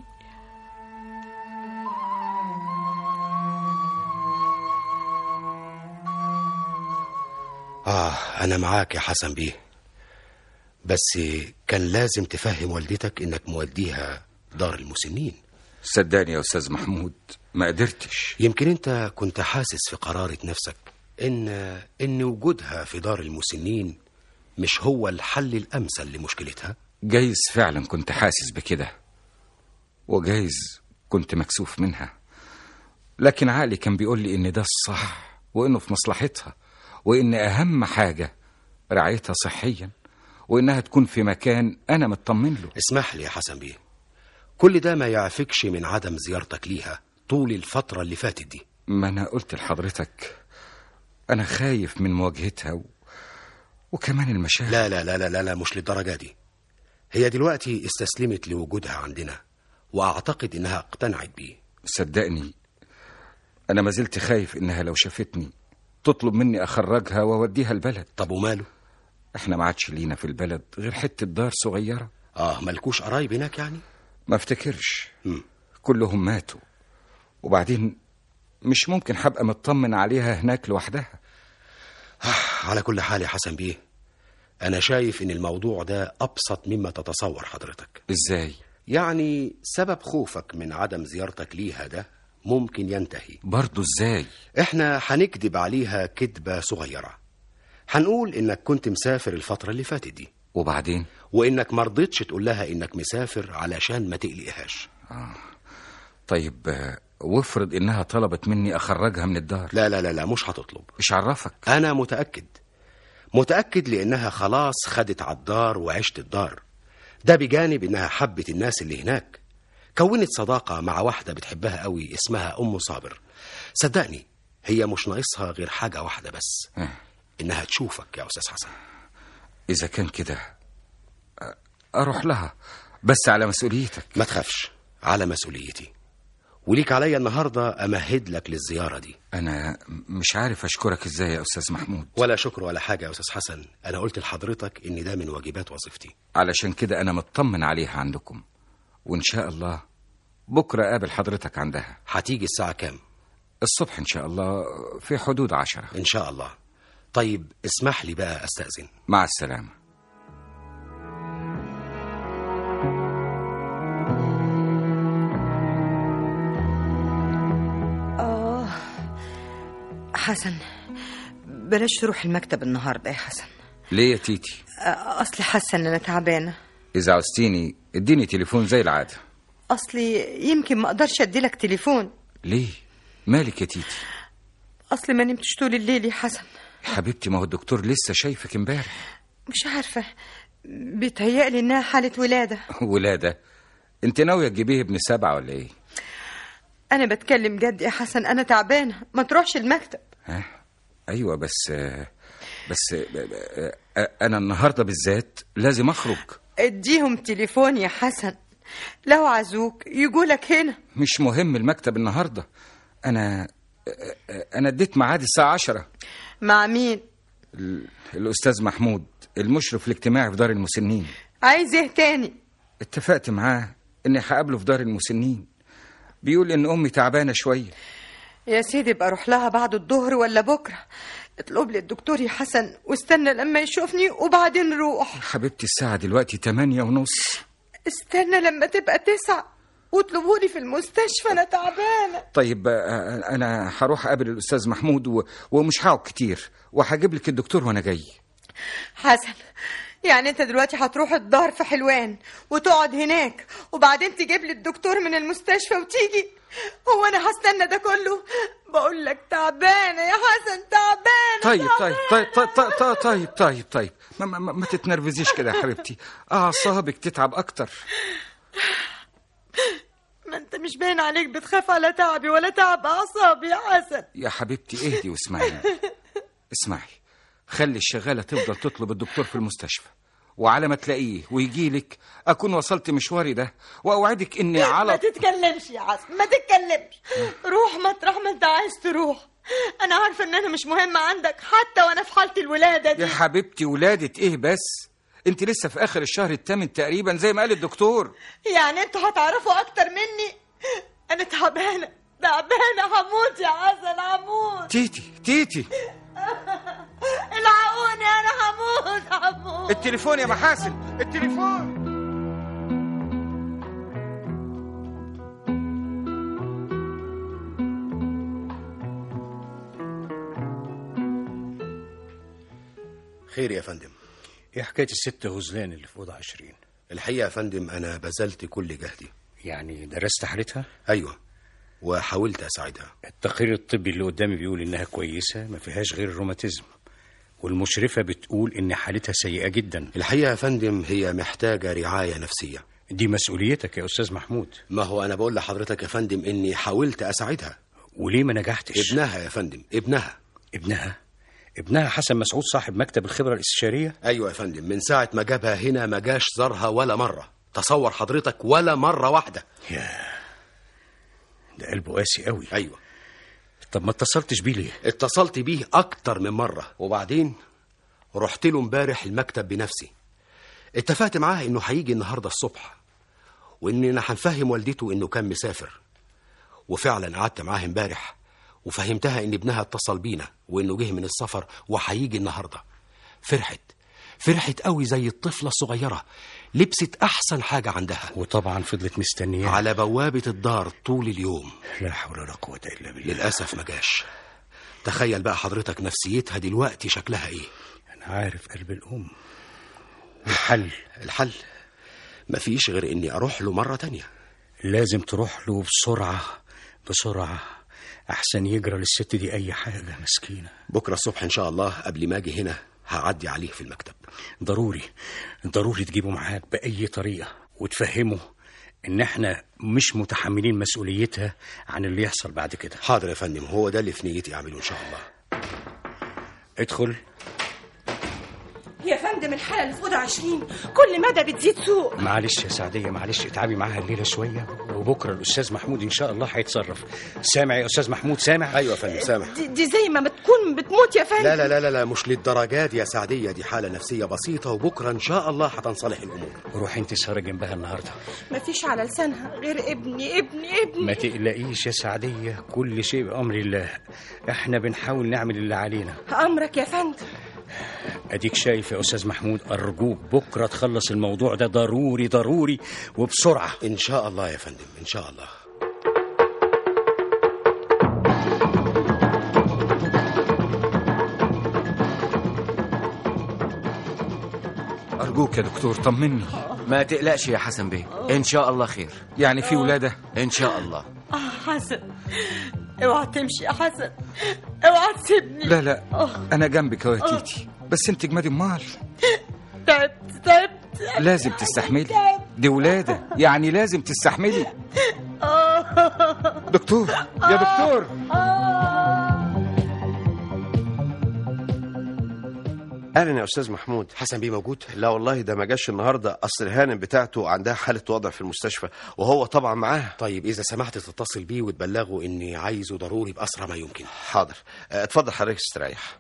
اه انا معاك يا حسن بيه بس كان لازم تفهم والدتك انك موديها دار المسنين صدقني يا أستاذ محمود ما قدرتش يمكن انت كنت حاسس في قرارة نفسك ان ان وجودها في دار المسنين مش هو الحل الامثل لمشكلتها جايز فعلا كنت حاسس بكده وجايز كنت مكسوف منها لكن عقلي كان بيقول لي ان ده الصح وانه في مصلحتها وإن أهم حاجة رعايتها صحيا وإنها تكون في مكان أنا مطمن له اسمح لي يا حسن بيه كل ده ما يعفكش من عدم زيارتك ليها طول الفترة اللي فاتت دي ما أنا قلت لحضرتك أنا خايف من مواجهتها و... وكمان المشاكل لا لا لا لا لا, لا مش للدرجة دي هي دلوقتي استسلمت لوجودها عندنا وأعتقد إنها اقتنعت بيه صدقني أنا ما زلت خايف إنها لو شافتني تطلب مني أخرجها وأوديها البلد طب وماله؟ إحنا ما عادش لينا في البلد غير حتة دار صغيرة آه ملكوش قرايب هناك يعني؟ ما افتكرش مم. كلهم ماتوا وبعدين مش ممكن هبقى مطمن عليها هناك لوحدها على كل حال يا حسن بيه أنا شايف إن الموضوع ده أبسط مما تتصور حضرتك إزاي؟ يعني سبب خوفك من عدم زيارتك ليها ده ممكن ينتهي برضو إزاي؟ إحنا هنكدب عليها كدبة صغيرة هنقول إنك كنت مسافر الفترة اللي فاتت دي وبعدين؟ وإنك مرضتش تقول لها إنك مسافر علشان ما تقلقهاش آه. طيب آه، وافرض إنها طلبت مني أخرجها من الدار لا لا لا لا مش هتطلب مش عرفك أنا متأكد متأكد لأنها خلاص خدت على الدار وعشت الدار ده بجانب إنها حبت الناس اللي هناك كونت صداقة مع واحدة بتحبها قوي اسمها أم صابر صدقني هي مش ناقصها غير حاجة واحدة بس آه. إنها تشوفك يا أستاذ حسن إذا كان كده آه، أروح لها بس على مسؤوليتك ما تخافش على مسؤوليتي وليك عليا النهاردة أمهد لك للزيارة دي أنا مش عارف أشكرك إزاي يا أستاذ محمود ولا شكر ولا حاجة يا أستاذ حسن أنا قلت لحضرتك إن ده من واجبات وظيفتي علشان كده أنا مطمن عليها عندكم وإن شاء الله بكرة قابل حضرتك عندها هتيجي الساعة كام؟ الصبح إن شاء الله في حدود عشرة إن شاء الله طيب اسمح لي بقى أستأذن مع السلامة آه حسن بلاش تروح المكتب النهاردة يا حسن ليه يا تيتي آه، أصلي حاسة إن أنا تعبانة إذا عوزتيني اديني تليفون زي العادة أصلي يمكن ما أقدرش أديلك تليفون ليه مالك يا تيتي أصلي ما نمتش طول الليل يا حسن يا حبيبتي ما هو الدكتور لسه شايفك امبارح مش عارفة بيتهيألي إنها حالة ولادة ولادة انت ناوية تجيبيه ابن سبعة ولا ايه أنا بتكلم جد يا حسن أنا تعبانة ما تروحش المكتب ها ايوه بس بس انا النهارده بالذات لازم اخرج اديهم تليفون يا حسن لو عزوك يجولك هنا مش مهم المكتب النهارده انا انا اديت ميعاد الساعه عشرة مع مين ال- الاستاذ محمود المشرف الاجتماعي في دار المسنين عايز ايه تاني اتفقت معاه اني هقابله في دار المسنين بيقول ان امي تعبانه شويه يا سيدي ابقى اروح لها بعد الظهر ولا بكره اطلب لي الدكتور يا حسن واستنى لما يشوفني وبعدين روح حبيبتي الساعه دلوقتي تمانية ونص استنى لما تبقى تسعة واطلبوني في المستشفى انا تعبانه طيب آه، انا هروح اقابل الاستاذ محمود و... ومش هقعد كتير وهجيب لك الدكتور وانا جاي حسن يعني انت دلوقتي هتروح الدار في حلوان وتقعد هناك وبعدين تجيب لي الدكتور من المستشفى وتيجي هو انا هستنى ده كله بقول لك تعبانه يا حسن تعبانه طيب طيب طيب طيب طيب طيب طيب, طيب, طيب. ما, ما, ما تتنرفزيش كده يا حبيبتي اعصابك تتعب اكتر ما انت مش باين عليك بتخاف على تعبي ولا تعب اعصابي يا حسن يا حبيبتي اهدي واسمعي اسمعي خلي الشغاله تفضل تطلب الدكتور في المستشفى وعلى ما تلاقيه ويجي لك اكون وصلت مشواري ده واوعدك اني ما على تتكلمش يا حسن ما تتكلمش روح مطرح ما انت عايز تروح انا عارفه ان انا مش مهمه عندك حتى وانا في حاله الولاده دي يا حبيبتي ولادة ايه بس انت لسه في اخر الشهر الثامن تقريبا زي ما قال الدكتور يعني انتوا هتعرفوا اكتر مني انا تعبانه تعبانه هموت يا حسن هموت تيتي تيتي الحقوني انا هموت هموت التليفون يا محاسن التليفون خير يا فندم ايه حكايه الست غزلان اللي في اوضه عشرين الحقيقة يا فندم أنا بذلت كل جهدي يعني درست حالتها أيوة وحاولت أساعدها التقرير الطبي اللي قدامي بيقول انها كويسه ما فيهاش غير الروماتيزم والمشرفة بتقول إن حالتها سيئة جدا الحقيقة يا فندم هي محتاجة رعاية نفسية دي مسؤوليتك يا أستاذ محمود ما هو أنا بقول لحضرتك يا فندم إني حاولت أساعدها وليه ما نجحتش ابنها يا فندم ابنها ابنها ابنها حسن مسعود صاحب مكتب الخبرة الاستشارية أيوة يا فندم من ساعة ما جابها هنا ما جاش زارها ولا مرة تصور حضرتك ولا مرة واحدة يا ده قلبه قاسي قوي أيوة طب ما اتصلتش بيه ليه اتصلت بيه أكتر من مرة وبعدين رحت له امبارح المكتب بنفسي اتفقت معاه إنه هيجي النهاردة الصبح وإننا هنفهم والدته إنه كان مسافر وفعلا قعدت معاه امبارح وفهمتها إن ابنها اتصل بينا وإنه جه من السفر وهيجي النهاردة فرحت فرحت قوي زي الطفلة الصغيرة لبست أحسن حاجة عندها وطبعا فضلت مستنياه على بوابة الدار طول اليوم لا حول ولا قوة إلا بالله للأسف ما جاش تخيل بقى حضرتك نفسيتها دلوقتي شكلها ايه أنا عارف قلب الأم الحل الحل مفيش غير اني اروح له مرة تانية لازم تروح له بسرعة بسرعة أحسن يجرى للست دي أي حاجة مسكينة بكرة الصبح ان شاء الله قبل ما اجي هنا هعدي عليه في المكتب ضروري ضروري تجيبه معاك بأي طريقة وتفهمه إن إحنا مش متحملين مسؤوليتها عن اللي يحصل بعد كده حاضر يا فندم هو ده اللي في نيتي اعمله ان شاء الله ادخل يا فندم الحالة اللي في أوضة عشرين كل مدى بتزيد سوء معلش يا سعدية معلش اتعبي معاها الليلة شوية وبكرة الأستاذ محمود إن شاء الله هيتصرف سامع يا أستاذ محمود سامع ايوه يا فندم سامح دي, دي زي ما بتكون بتموت يا فندم لا لا لا لا, لا مش للدرجات يا سعدية دي حالة نفسية بسيطة وبكرة ان شاء الله هتنصلح الامور روحي انت سهرة جنبها النهاردة مفيش على لسانها غير ابني ابني ابني ما تقلقيش يا سعدية كل شيء بأمر الله احنا بنحاول نعمل اللي علينا أمرك يا فندم اديك شايف يا استاذ محمود ارجوك بكره تخلص الموضوع ده ضروري ضروري وبسرعه ان شاء الله يا فندم ان شاء الله أرجوك يا دكتور طمني ما تقلقش يا حسن بيه ان شاء الله خير يعني في ولادة ان شاء الله آه حسن اوعى تمشي يا حسن اوعى تسيبني لا لا أنا جنبك يا تيتي بس أنت جمادي أمال تعبت تعبت لازم تستحملي دي ولادة يعني لازم تستحملي دكتور يا دكتور اهلا يا استاذ محمود حسن بيه موجود لا والله ده ما جاش النهارده اصل الهانم بتاعته عندها حاله وضع في المستشفى وهو طبعا معاها طيب اذا سمحت تتصل بيه وتبلغه اني عايزه ضروري باسرع ما يمكن حاضر آه، اتفضل حضرتك استريح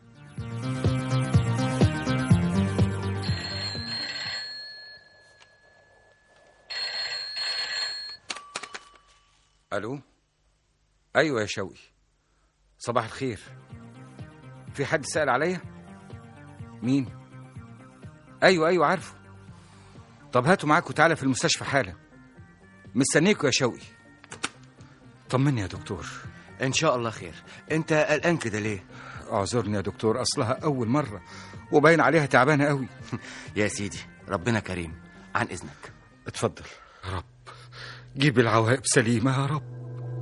ألو أيوة يا شوقي صباح الخير في حد سأل عليا مين أيوة أيوة عارفه طب هاتوا معاكم تعالى في المستشفى حالا مستنيكوا يا شوقي طمني يا دكتور ان شاء الله خير انت قلقان كده ليه اعذرني يا دكتور أصلها أول مرة وباين عليها تعبانة قوي يا سيدي ربنا كريم عن اذنك اتفضل يا رب جيب العواقب سليمة يا رب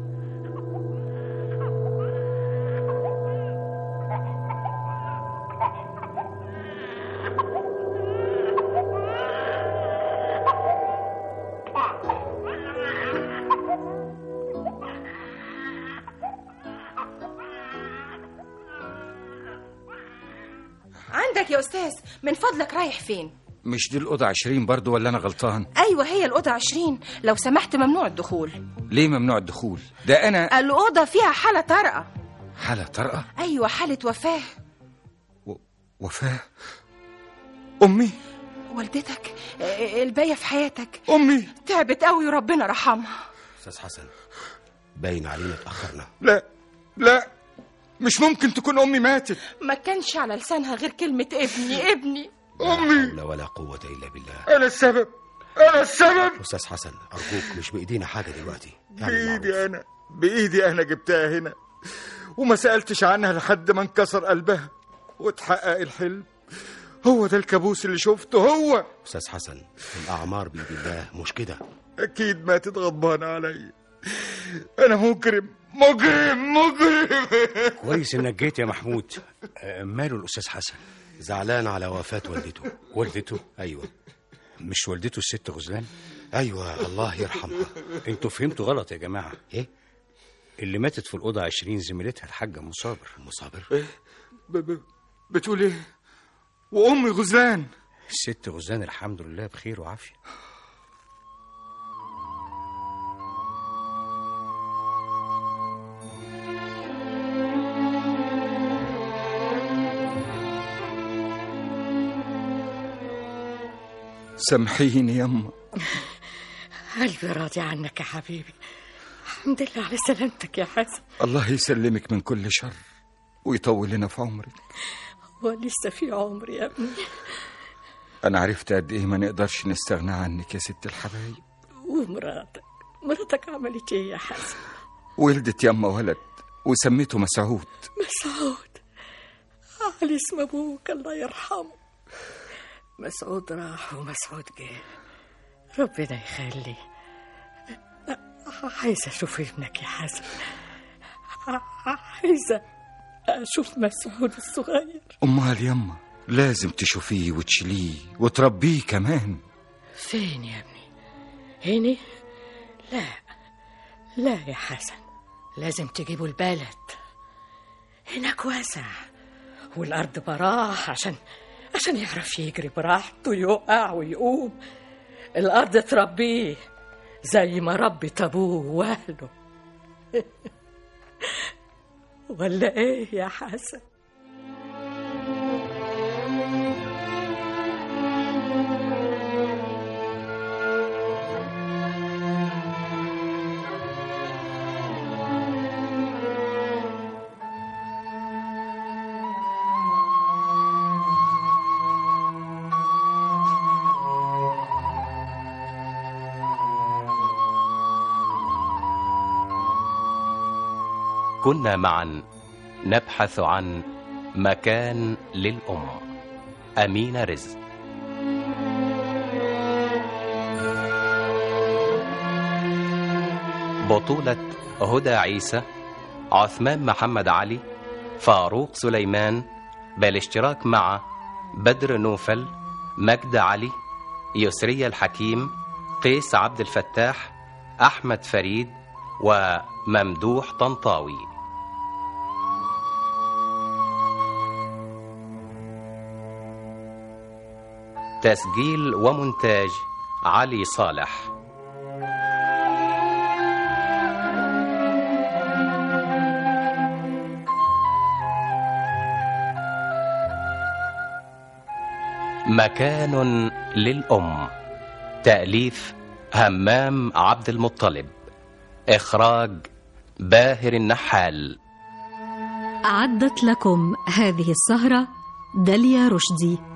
عندك يا أستاذ من فضلك رايح فين مش دي الأوضة عشرين برضو ولا أنا غلطان أيوة هي الأوضة عشرين لو سمحت ممنوع الدخول ليه ممنوع الدخول ده أنا الأوضة فيها حالة طارئة حالة طارئة أيوة حالة وفاة وفاة أمي والدتك آه، الباقية في حياتك أمي تعبت قوي وربنا رحمها استاذ حسن باين علينا اتاخرنا لا لا مش ممكن تكون أمي ماتت ما كانش على لسانها غير كلمة ابني ابني أمي لا ولا قوه الا بالله أنا السبب أنا السبب استاذ حسن ارجوك مش بايدينا حاجه دلوقتي اعمل معروف. بإيدي أنا بإيدي أنا جبتها هنا وما سألتش عنها لحد ما انكسر قلبها واتحقق الحلم هو ده الكابوس اللي شفته هو استاذ حسن الاعمار بيد الله مش كده أكيد ماتت غضبانة عليا أنا مجرم مجرم مجرم كويس انك جيت يا محمود آه، ماله الاستاذ حسن زعلان على وفاة والدته والدته أيوة مش والدته الست غزلان أيوة الله يرحمها انتوا فهمتوا غلط يا جماعة ايه اللي ماتت في الأوضة عشرين زميلتها الحاجة مصابر مصابر ب- ب- بتقول ايه وامي غزلان الست غزلان الحمد لله بخير وعافية سامحيني يما قلبي راضي عنك يا حبيبي الحمد لله على سلامتك يا حسن الله يسلمك من كل شر ويطول لنا في عمرك ولسه في عمر يا ابني انا عرفت قد ايه ما نقدرش نستغنى عنك يا ست الحبايب ومراتك مراتك عملت ايه يا حسن ولدت يما ولد وسميته مسعود مسعود على اسم ابوك الله يرحمه مسعود راح ومسعود جه ربنا يخلي عايزه اشوف ابنك يا حسن عايزه اشوف مسعود الصغير امال يما لازم تشوفيه وتشيليه وتربيه كمان فين يا ابني هنا لا لا يا حسن لازم تجيبوا البلد هناك واسع والارض براح عشان عشان يعرف يجري براحته يقع ويقوم الارض تربيه زي ما ربت ابوه واهله ولا ايه يا حسن كنا معا نبحث عن مكان للأم أمين رزق بطولة هدى عيسى عثمان محمد علي فاروق سليمان بالاشتراك مع بدر نوفل مجد علي يسري الحكيم قيس عبد الفتاح أحمد فريد وممدوح طنطاوي تسجيل ومونتاج علي صالح مكان للأم تأليف همام عبد المطلب إخراج باهر النحال أعدت لكم هذه السهرة داليا رشدي